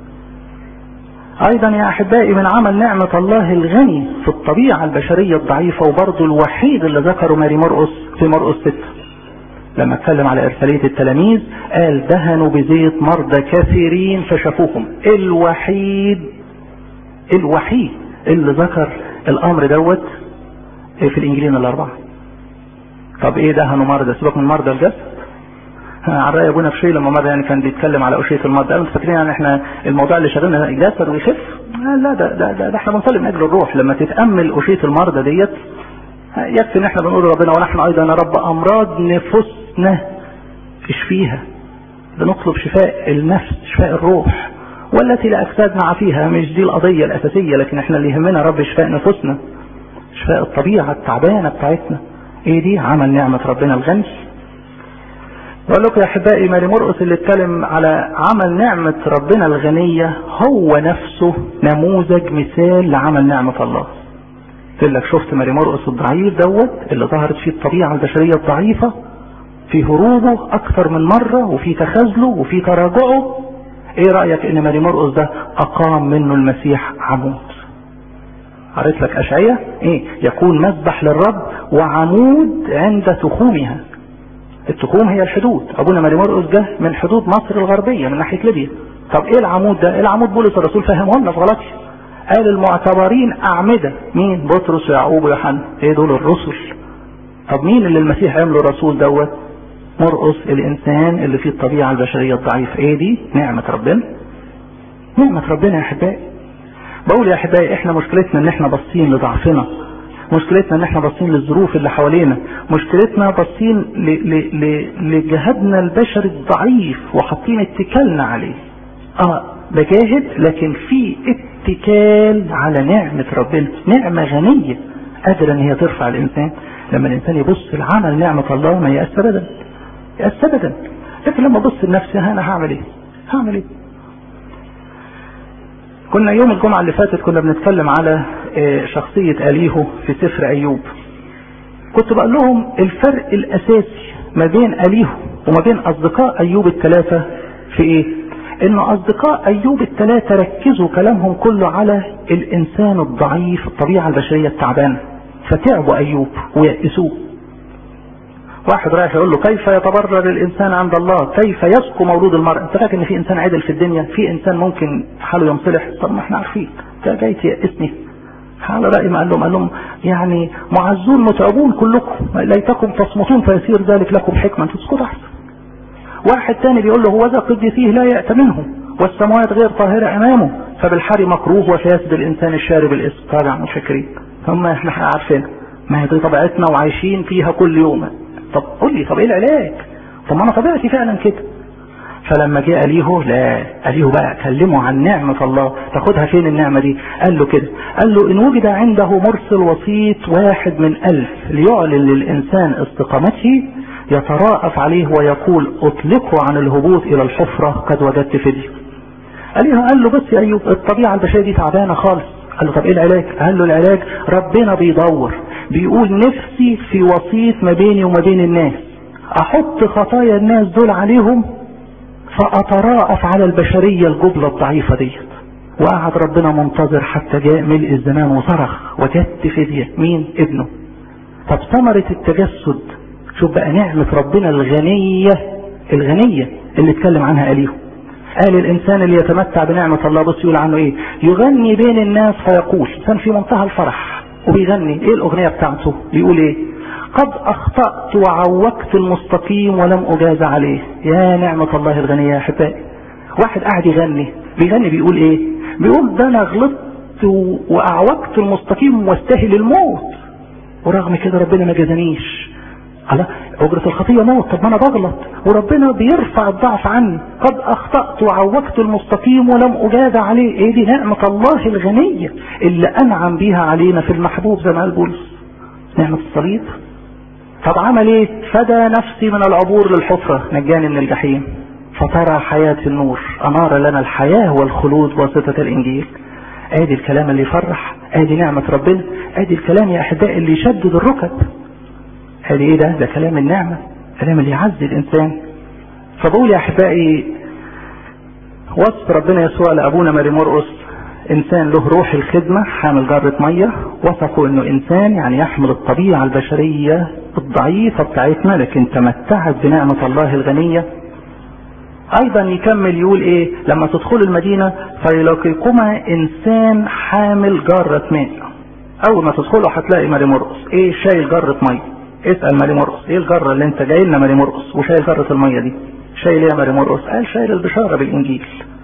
ايضا يا احبائي من عمل نعمه الله الغني في الطبيعه البشريه الضعيفه وبرضه الوحيد اللي ذكره ماري مرقس في مرقس 6 لما اتكلم على ارساليه التلاميذ قال دهنوا بزيت مرضى كثيرين فشافوهم الوحيد الوحيد اللي ذكر الامر دوت في الانجيلين الاربعه طب ايه دهنوا مرضى سيبك من مرضى الجسد على راي ابونا بشوي لما مره يعني كان بيتكلم على اشيه المرضى قالوا فاكرين يعني احنا الموضوع اللي شغلنا الجسد ويخف لا ده ده, ده, ده احنا بنصلي من اجل الروح لما تتامل اشيه المرضى ديت يكفي ان احنا بنقول ربنا ونحن ايضا يا رب امراض نفوسنا اشفيها بنطلب شفاء النفس شفاء الروح والتي لا اجسادنا فيها مش دي القضيه الاساسيه لكن احنا اللي يهمنا رب شفاء نفوسنا شفاء الطبيعه التعبانه بتاعتنا ايه دي عمل نعمه ربنا الغني بقول لكم يا احبائي ماري مرقس اللي اتكلم على عمل نعمه ربنا الغنيه هو نفسه نموذج مثال لعمل نعمه الله قلت لك شفت ماري مرقس الضعيف دوت اللي ظهرت فيه الطبيعة البشرية الضعيفة في هروبه اكثر من مرة وفي تخاذله وفي تراجعه ايه رأيك ان ماري مرقس ده اقام منه المسيح عمود قريت لك اشعية ايه يكون مذبح للرب وعمود عند تخومها التخوم هي الحدود ابونا ماري مرقس ده من حدود مصر الغربية من ناحية ليبيا طب ايه العمود ده العمود بولس الرسول فهمه لنا في غلطية قال المعتبرين اعمدة مين بطرس ويعقوب ويوحنا ايه دول الرسل طب مين اللي المسيح عمله الرسول دوت مرقص الانسان اللي فيه الطبيعة البشرية الضعيفة ايه دي نعمة ربنا نعمة ربنا يا احبائي بقول يا احبائي احنا مشكلتنا ان احنا باصين لضعفنا مشكلتنا ان احنا باصين للظروف اللي حوالينا مشكلتنا باصين لجهادنا البشري الضعيف وحاطين اتكالنا عليه اه بجاهد لكن في اتكال على نعمة ربنا نعمة غنية قادرة ان هي ترفع الانسان لما الانسان يبص لعمل نعمة الله ما يأس ابدا يأس ابدا لكن لما ابص لنفسي انا هعمل ايه هعمل ايه كنا يوم الجمعة اللي فاتت كنا بنتكلم على شخصية أليهو في سفر أيوب كنت بقول لهم الفرق الأساسي ما بين أليهو وما بين أصدقاء أيوب الثلاثة في إيه؟ إنه أصدقاء أيوب الثلاثة ركزوا كلامهم كله على الإنسان الضعيف الطبيعة البشرية التعبانة فتعبوا أيوب ويأسوه واحد رايح يقول له كيف يتبرر الانسان عند الله كيف يسقو مولود المرء انت فاكر ان في انسان عدل في الدنيا في انسان ممكن حاله ينصلح طب ما احنا عارفين انت جاي تيأسني على رأي ما قال لهم قال لهم يعني معزون متعبون كلكم ليتكم تصمتون فيصير ذلك لكم حكمة تسكت احسن واحد تاني بيقول له هو ذا قدسيه لا يأت منه والسماوات غير طاهرة امامه فبالحر مكروه وفاسد الانسان الشارب الاسم طبعا مشكرين هم احنا عارفين ما هي دي طبيعتنا وعايشين فيها كل يوم طب قول لي طب ايه العلاج طب ما انا طبيعتي فعلا كده فلما جه أليهو لا أليهو بقى كلمه عن نعمة الله تاخدها فين النعمة دي قال له كده قال له إن وجد عنده مرسل وسيط واحد من ألف ليعلن للإنسان استقامته يتراءف عليه ويقول اطلقه عن الهبوط إلى الحفرة قد وجدت فدية أليهو قال له بص يا أيوب الطبيعة البشرية دي تعبانة خالص قال له طب ايه العلاج قال له العلاج ربنا بيدور بيقول نفسي في وسيط ما بيني وما بين الناس احط خطايا الناس دول عليهم فاتراءف على البشرية الجبلة الضعيفة ديت وقعد ربنا منتظر حتى جاء ملء الزمان وصرخ وجدت فدية مين ابنه طب ثمرة التجسد شوف بقى نعمة ربنا الغنية الغنية اللي اتكلم عنها أليه قال الإنسان اللي يتمتع بنعمة الله بص يقول عنه إيه يغني بين الناس فيقول كان في منتهى الفرح وبيغني إيه الأغنية بتاعته بيقول إيه قد أخطأت وعوجت المستقيم ولم أجاز عليه يا نعمة الله الغنية يا أحبائي واحد قاعد يغني بيغني بيقول إيه بيقول ده أنا غلطت وأعوجت المستقيم واستاهل الموت ورغم كده ربنا ما جازنيش على أجرة الخطية موت طب ما أنا بغلط وربنا بيرفع الضعف عني قد أخطأت وعوجت المستقيم ولم أجاز عليه إيه دي نعمة الله الغنية اللي أنعم بيها علينا في المحبوب زي ما قال بولس نعمة الصليب طب عمل ايه فدى نفسي من العبور للحفرة نجاني من الجحيم فترى حياة النور أنار لنا الحياة والخلود بواسطة الإنجيل ادي الكلام اللي يفرح ادي نعمة ربنا ادي الكلام يا أحبائي اللي يشدد الركب ادي ايه ده ده كلام النعمة كلام اللي يعزي الإنسان فبقول يا أحبائي وصف ربنا يسوع لأبونا ماري مرقس انسان له روح الخدمة حامل جرة مية وصفه انه انسان يعني يحمل الطبيعة البشرية الضعيفة بتاعتنا لكن تمتعت بنعمة الله الغنية ايضا يكمل يقول ايه لما تدخل المدينة فيلاقيكما انسان حامل جارة ماء اول ما تدخلوا هتلاقي ماري مرقس ايه شايل جرة مية اسأل ماري مرقس ايه الجرة اللي انت جاي لنا ماري مرقس وشايل جرة المية دي شايل ايه يا ماري مرقس قال شايل البشارة بالانجيل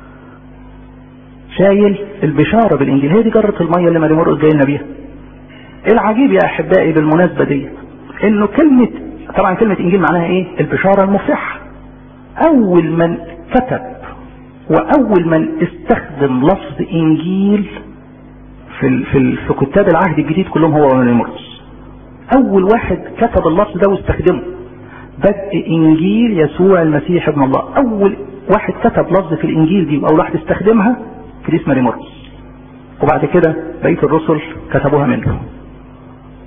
شايل البشارة بالانجيل هي دي جرة المية اللي ماري مرقس جاي لنا بيها العجيب يا احبائي بالمناسبة دي انه كلمة طبعا كلمة انجيل معناها ايه البشارة المفرحة اول من كتب واول من استخدم لفظ انجيل في ال في, ال في كتاب العهد الجديد كلهم هو ماري مرقس اول واحد كتب اللفظ ده واستخدمه بدء انجيل يسوع المسيح ابن الله اول واحد كتب لفظ في الانجيل دي واول واحد استخدمها كريس ماري مرقس وبعد كده بقيه الرسل كتبوها منه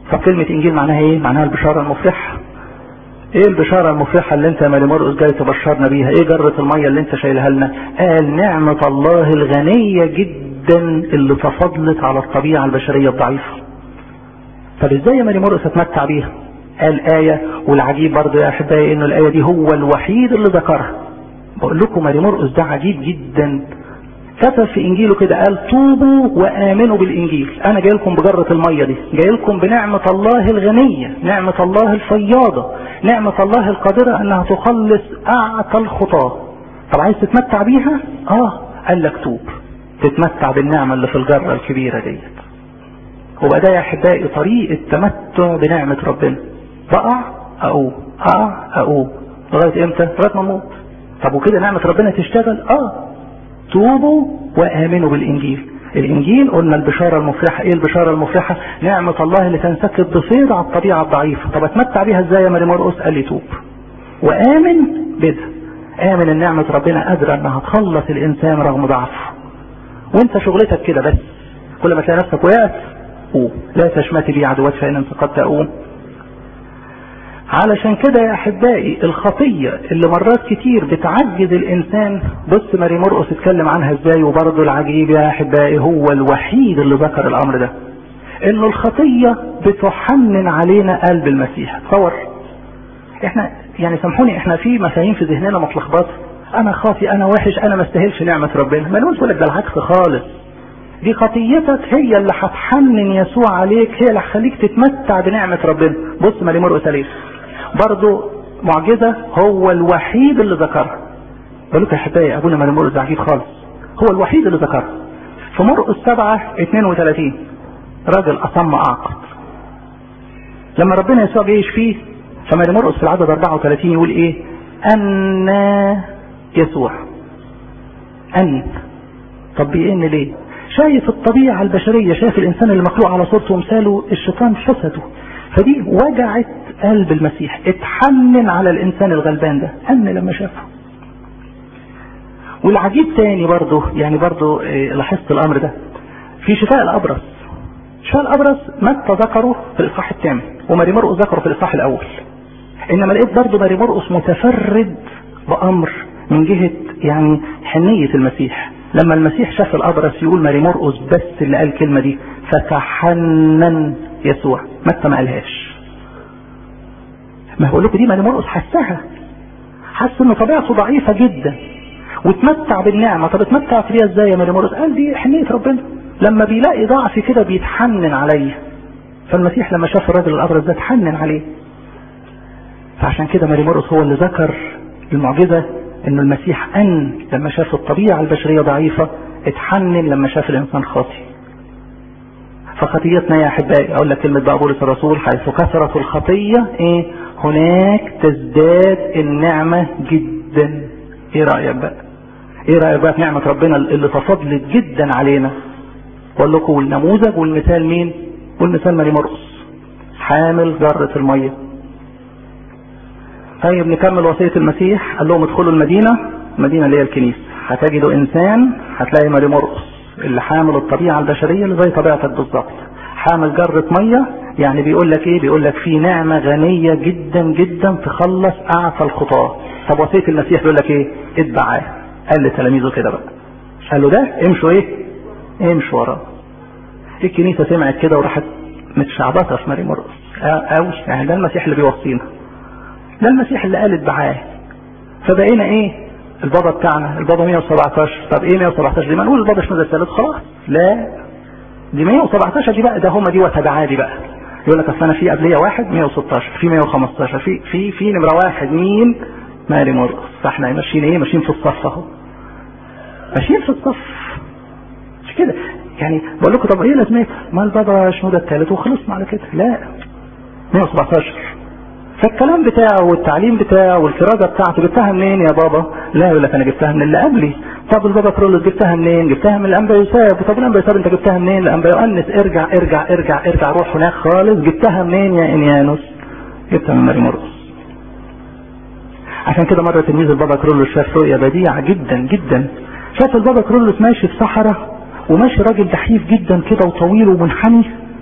طب كلمة انجيل معناها ايه معناها البشارة المفرحة ايه البشارة المفرحة اللي انت يا مالي مرقس جاي تبشرنا بيها ايه جرة المية اللي انت شايلها لنا قال نعمة الله الغنية جدا اللي تفضلت على الطبيعة البشرية الضعيفة طب ازاي يا مالي مرقس اتمتع بيها قال آية والعجيب برضه يا أحبائي إنه الآية دي هو الوحيد اللي ذكرها بقول لكم ماري مرقس ده عجيب جدا كتب في انجيله كده قال طوبوا وامنوا بالانجيل انا جاي لكم بجرة المية دي جاي لكم بنعمة الله الغنية نعمة الله الفياضة نعمة الله القادرة انها تخلص اعتى الخطاة طب عايز تتمتع بيها اه قال لك توب تتمتع بالنعمة اللي في الجرة الكبيرة ديت وبقى ده يا احبائي طريق التمتع بنعمة ربنا بقع اقوم اقع اقوم لغاية امتى لغاية ما اموت طب وكده نعمة ربنا تشتغل اه توبوا وامنوا بالانجيل الانجيل قلنا البشارة المفرحة ايه البشارة المفرحة نعمة الله اللي تنسكب بفيض على الطبيعة الضعيفة طب اتمتع بيها ازاي يا ماري مرقس قال لي توب وامن بده امن ان نعمة ربنا قادرة انها تخلص الانسان رغم ضعفه وانت شغلتك كده بس كل ما تلاقي نفسك وقعت قوم لا تشمتي بي عدوات فان انتقدت اقوم علشان كده يا احبائي الخطية اللي مرات كتير بتعجز الانسان بص ماري مرقس اتكلم عنها ازاي وبرضه العجيب يا احبائي هو الوحيد اللي ذكر الامر ده انه الخطية بتحنن علينا قلب المسيح تصور احنا يعني سامحوني احنا في مفاهيم في ذهننا متلخبطه انا خاطي انا وحش انا ما استاهلش نعمة ربنا ما نقول لك ده العكس خالص دي خطيتك هي اللي هتحنن يسوع عليك هي اللي هتخليك تتمتع بنعمة ربنا بص ماري مرقس عليه برضه معجزة هو الوحيد اللي ذكرها بقول لك يا حبايبي ابونا ماري مرقس عجيب خالص هو الوحيد اللي ذكرها في مرقس 7 32 راجل اصم اعقد لما ربنا يسوع جه يشفيه فماري مرقس في العدد 34 يقول ايه ان يسوع ان طب بيئن ليه شايف الطبيعة البشرية شايف الإنسان اللي مخلوق على صورته ومثاله الشيطان حسده فدي وجعت قلب المسيح اتحنن على الإنسان الغلبان ده أن لما شافه والعجيب تاني برضه يعني برضه إيه لاحظت الأمر ده في شفاء الأبرص شفاء الأبرص متى ذكره في الإصحاح الثامن وماري مرقس ذكره في الإصحاح الأول إنما لقيت برضه ماري مرقس متفرد بأمر من جهة يعني حنية المسيح لما المسيح شاف الأبرص يقول ماري مرقس بس اللي قال الكلمة دي فتحنن يسوع متى ما قالهاش ما بقول لكم دي ماري مرقس حسها حس ان طبيعته ضعيفة جدا وتمتع بالنعمة طب اتمتعت بيها ازاي يا ماري مرقس قال دي حنية ربنا لما بيلاقي ضعفي كده بيتحنن عليا فالمسيح لما شاف الراجل الأبرص ده اتحنن عليه فعشان كده ماري مرقس هو اللي ذكر المعجزة انه المسيح ان لما شاف الطبيعة البشرية ضعيفة اتحنن لما شاف الانسان خاطي فخطيتنا يا احبائي اقول لك كلمة بقى بولس الرسول حيث كثرت الخطية ايه هناك تزداد النعمة جدا ايه رأيك بقى ايه رأيك بقى في نعمة ربنا اللي تفضلت جدا علينا اقول لكم والنموذج والمثال مين والمثال ماري مرقس حامل ذرة المية طيب نكمل وصية المسيح قال لهم ادخلوا المدينة المدينة اللي هي الكنيسة هتجدوا انسان هتلاقي ماري مرقس اللي حامل الطبيعة البشرية اللي زي طبيعتك بالظبط حامل جرة مية يعني بيقول لك ايه بيقول لك في نعمة غنية جدا جدا تخلص اعفى الخطاة طب وصية المسيح بيقول لك ايه اتبعاه قال لتلاميذه كده بقى قال له ده امشوا ايه امشوا وراه الكنيسة سمعت كده وراحت متشعبطة في ماري مرقس قوي يعني ده المسيح اللي بيوصينا ده المسيح اللي قال اتبعاه فبقينا ايه البابا بتاعنا البابا 117 طب ايه 117 دي ما نقول البابا شنو الثالث خلاص لا دي 117 دي بقى ده هما دي وتبعاه دي بقى يقول لك اصل انا في قبليه واحد 116 في 115 في في في نمره واحد مين ماري مرقس فاحنا ماشيين ايه ماشيين في الصف اهو ماشيين في الصف مش كده يعني بقول لكم طب ايه لازمتها ما البابا شنو ده الثالث وخلصنا على كده لا 117 فالكلام بتاعه والتعليم بتاعه والكرازة بتاعته جبتها منين يا بابا لا يقول لك انا جبتها من اللي قبلي طب البابا كرولوس جبتها منين جبتها من الانبا يساب طب الانبا يساب انت جبتها منين الانبا يؤنس ارجع ارجع ارجع ارجع روح هناك خالص جبتها منين يا انيانوس جبتها من ماري مرقس عشان كده مرة تلميذ البابا كرولوس شاف رؤية بديعة جدا جدا شاف البابا كرولوس ماشي في صحراء وماشي راجل دحيف جدا كده وطويل ومنحني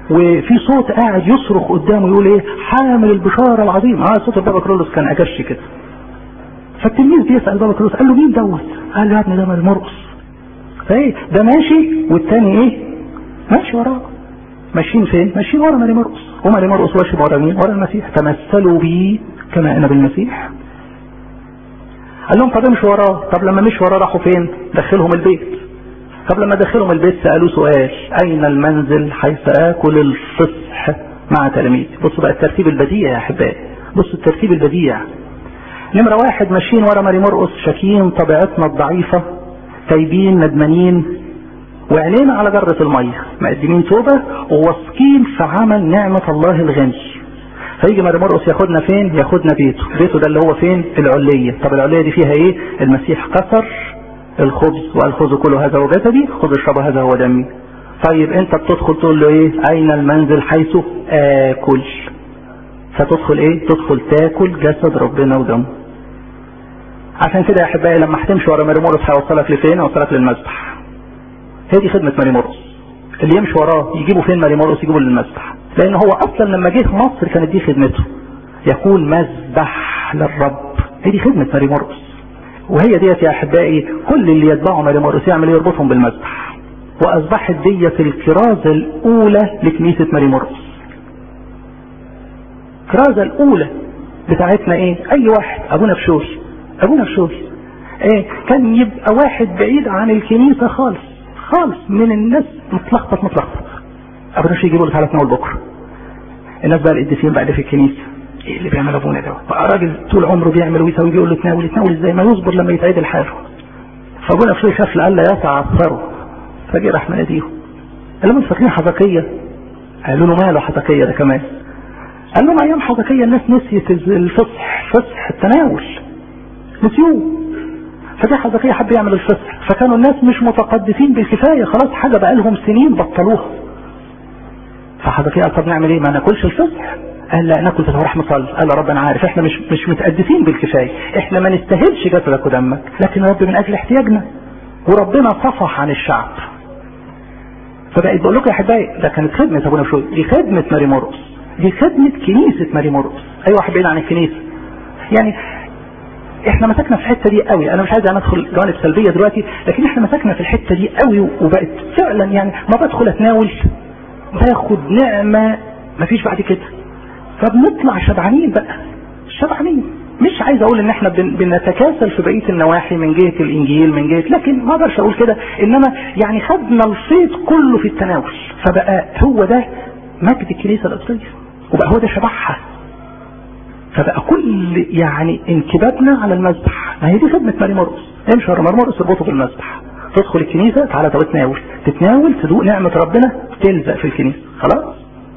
وفي صوت قاعد يصرخ قدامه يقول ايه حامل البشاره العظيمه اه صوت البابا كرولوس كان اجش كده فالتلميذ بيسال بابا كرولوس قال له مين دوت؟ قال له يا ابني ده مرقص فايه ده ماشي والتاني ايه؟ ماشي وراه ماشيين فين؟ ماشيين ورا ماري مرقص وماري مرقص ماشي ورا مين؟ ورا المسيح تمثلوا بي كما انا بالمسيح قال لهم طب امشوا وراه طب لما مشوا وراه راحوا فين؟ دخلهم البيت طب لما دخلهم البيت سألوه سؤال أين المنزل حيث آكل الفصح مع تلاميذي بصوا بقى الترتيب البديع يا أحبائي بصوا الترتيب البديع نمرة واحد ماشيين ورا ماري مرقص شاكين طبيعتنا الضعيفة تايبين ندمانين وعينينا على جرة المية مقدمين توبة وواثقين في عمل نعمة الله الغني فيجي ماري مرقص ياخدنا فين؟ ياخدنا بيته، بيته ده اللي هو فين؟ العلية، طب العلية دي فيها ايه؟ المسيح كسر الخبز وقال خذوا كلوا هذا هو جسدي خذوا اشربوا هذا هو دمي طيب انت بتدخل تقول له ايه اين المنزل حيث اكل فتدخل ايه تدخل تاكل جسد ربنا ودمه عشان كده يا احبائي لما هتمشي ورا ماري مرقص هيوصلك لفين هيوصلك للمذبح هي دي خدمه ماري مرقص اللي يمشي وراه يجيبوا فين ماري مرقص يجيبوا للمذبح لان هو اصلا لما جه مصر كانت دي خدمته يكون مذبح للرب هي دي خدمه ماري مرقص وهي ديت يا احبائي كل اللي يتبعوا ماري مرقس يعمل يربطهم بالمذبح واصبحت ديت الكرازه الاولى لكنيسه ماري مرقس الكرازه الاولى بتاعتنا ايه اي واحد ابونا بشوي ابونا بشوي ايه كان يبقى واحد بعيد عن الكنيسه خالص خالص من الناس متلخبط متلخبط ابونا بشوي يجيبوا له تعالى تناول بكره الناس بقى القديسين بقى اللي في الكنيسه ايه اللي بيعمل ابونا ده بقى راجل طول عمره بيعمل ويسوي يقول له تناول يتناول ازاي ما يصبر لما يتعدل حاله فابونا في خاف لألا يسع الثروه فجه راح مناديهم قال لهم فاكرين حزقية قالوا له ماله حزقية ده كمان قال لهم ايام حزقية الناس نسيت الفصح فصح التناول نسيوه فجه حزقية حب يعمل الفصح فكانوا الناس مش متقدسين بالكفاية خلاص حاجة بقى لهم سنين بطلوها فحزقية قال طب نعمل ايه ما ناكلش الفصح قال لا ناكل فسوف راح نصلي قال يا رب انا عارف احنا مش مش متقدسين بالكفايه احنا ما نستاهلش جسدك ودمك لكن يا رب من اجل احتياجنا وربنا صفح عن الشعب فبقيت بقول لكم يا احبائي ده كانت خدمه ابونا بشوي دي خدمه ماري مرقس دي خدمه كنيسه ماري مرقس اي واحد بعيد عن الكنيسه يعني احنا مسكنا في الحته دي قوي انا مش عايز ادخل جوانب سلبيه دلوقتي لكن احنا مسكنا في الحته دي قوي وبقت فعلا يعني ما بدخل اتناول باخد نعمه ما فيش بعد كده فبنطلع شبعانين بقى شبعانين مش عايز اقول ان احنا بن بنتكاسل في بقيه النواحي من جهه الانجيل من جهه لكن ما اقدرش اقول كده انما يعني خدنا الصيد كله في التناول فبقى هو ده مجد الكنيسه القبطيه وبقى هو ده شبعها فبقى كل يعني انكبابنا على المذبح ما هي دي خدمه ماري مرقس امشي ورا ماري مرقس اربطه بالمذبح تدخل الكنيسه تعالى طب تناول تتناول تدوق نعمه ربنا تلزق في الكنيسه خلاص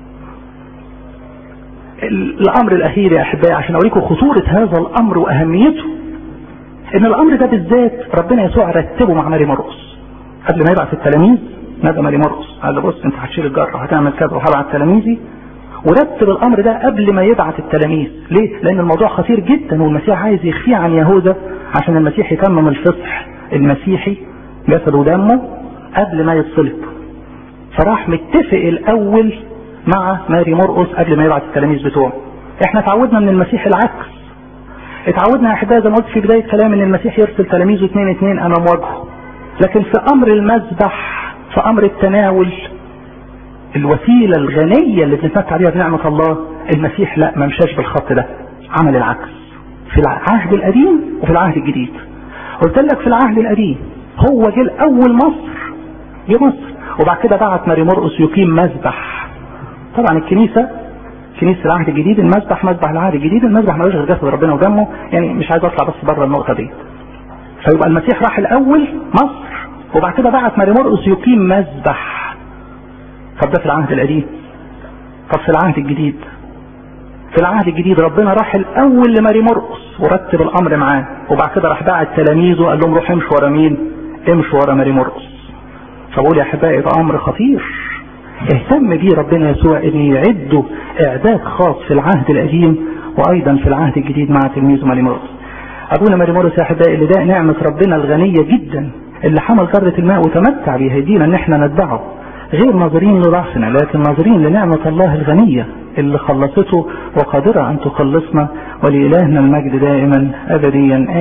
الامر الاخير يا احبائي عشان اوريكم خطورة هذا الامر واهميته ان الامر ده بالذات ربنا يسوع رتبه مع ماري مرقس قبل ما يبعث التلاميذ نادى ماري مرقس قال له بص انت هتشيل الجره هتعمل كذا وهبعت تلاميذي ورتب الامر ده قبل ما يبعث التلاميذ ليه لان الموضوع خطير جدا والمسيح عايز يخفيه عن يهوذا عشان المسيح يتمم الفصح المسيحي جسده ودمه قبل ما يتصلب فراح متفق الاول مع ماري مرقس قبل ما يبعت التلاميذ بتوعه احنا اتعودنا من المسيح العكس اتعودنا يا احبائي زي ما قلت في بدايه كلام ان المسيح يرسل تلاميذه اثنين اثنين امام وجهه لكن في امر المذبح في امر التناول الوسيله الغنيه اللي بنتمتع بيها بنعمه الله المسيح لا ما مشاش بالخط ده عمل العكس في العهد القديم وفي العهد الجديد قلت لك في العهد القديم هو جه الاول مصر جه مصر وبعد كده بعت ماري مرقس يقيم مذبح طبعا الكنيسة كنيسة العهد الجديد المذبح مذبح العهد الجديد المذبح ملوش غير جسد ربنا ودمه يعني مش عايز اطلع بس بره النقطة دي فيبقى المسيح راح الاول مصر وبعد كده بعت ماري مرقس يقيم مذبح طب ده في العهد القديم طب في العهد الجديد في العهد الجديد ربنا راح الاول لماري مرقس ورتب الامر معاه وبعد كده راح بعت تلاميذه قال لهم روحوا امشوا ورا مين؟ امشوا ورا ماري مرقس فبقول يا احبائي ده امر خطير اهتم بيه ربنا يسوع ان يعده اعداد خاص في العهد القديم وايضا في العهد الجديد مع تلميذه ماري مرقس ابونا ماري مرقس يا احبائي اللي ده نعمه ربنا الغنيه جدا اللي حمل ذره الماء وتمتع بيها يدينا ان احنا نتبعه غير ناظرين لرأسنا لكن ناظرين لنعمة الله الغنية اللي خلصته وقادرة أن تخلصنا ولإلهنا المجد دائما أبديا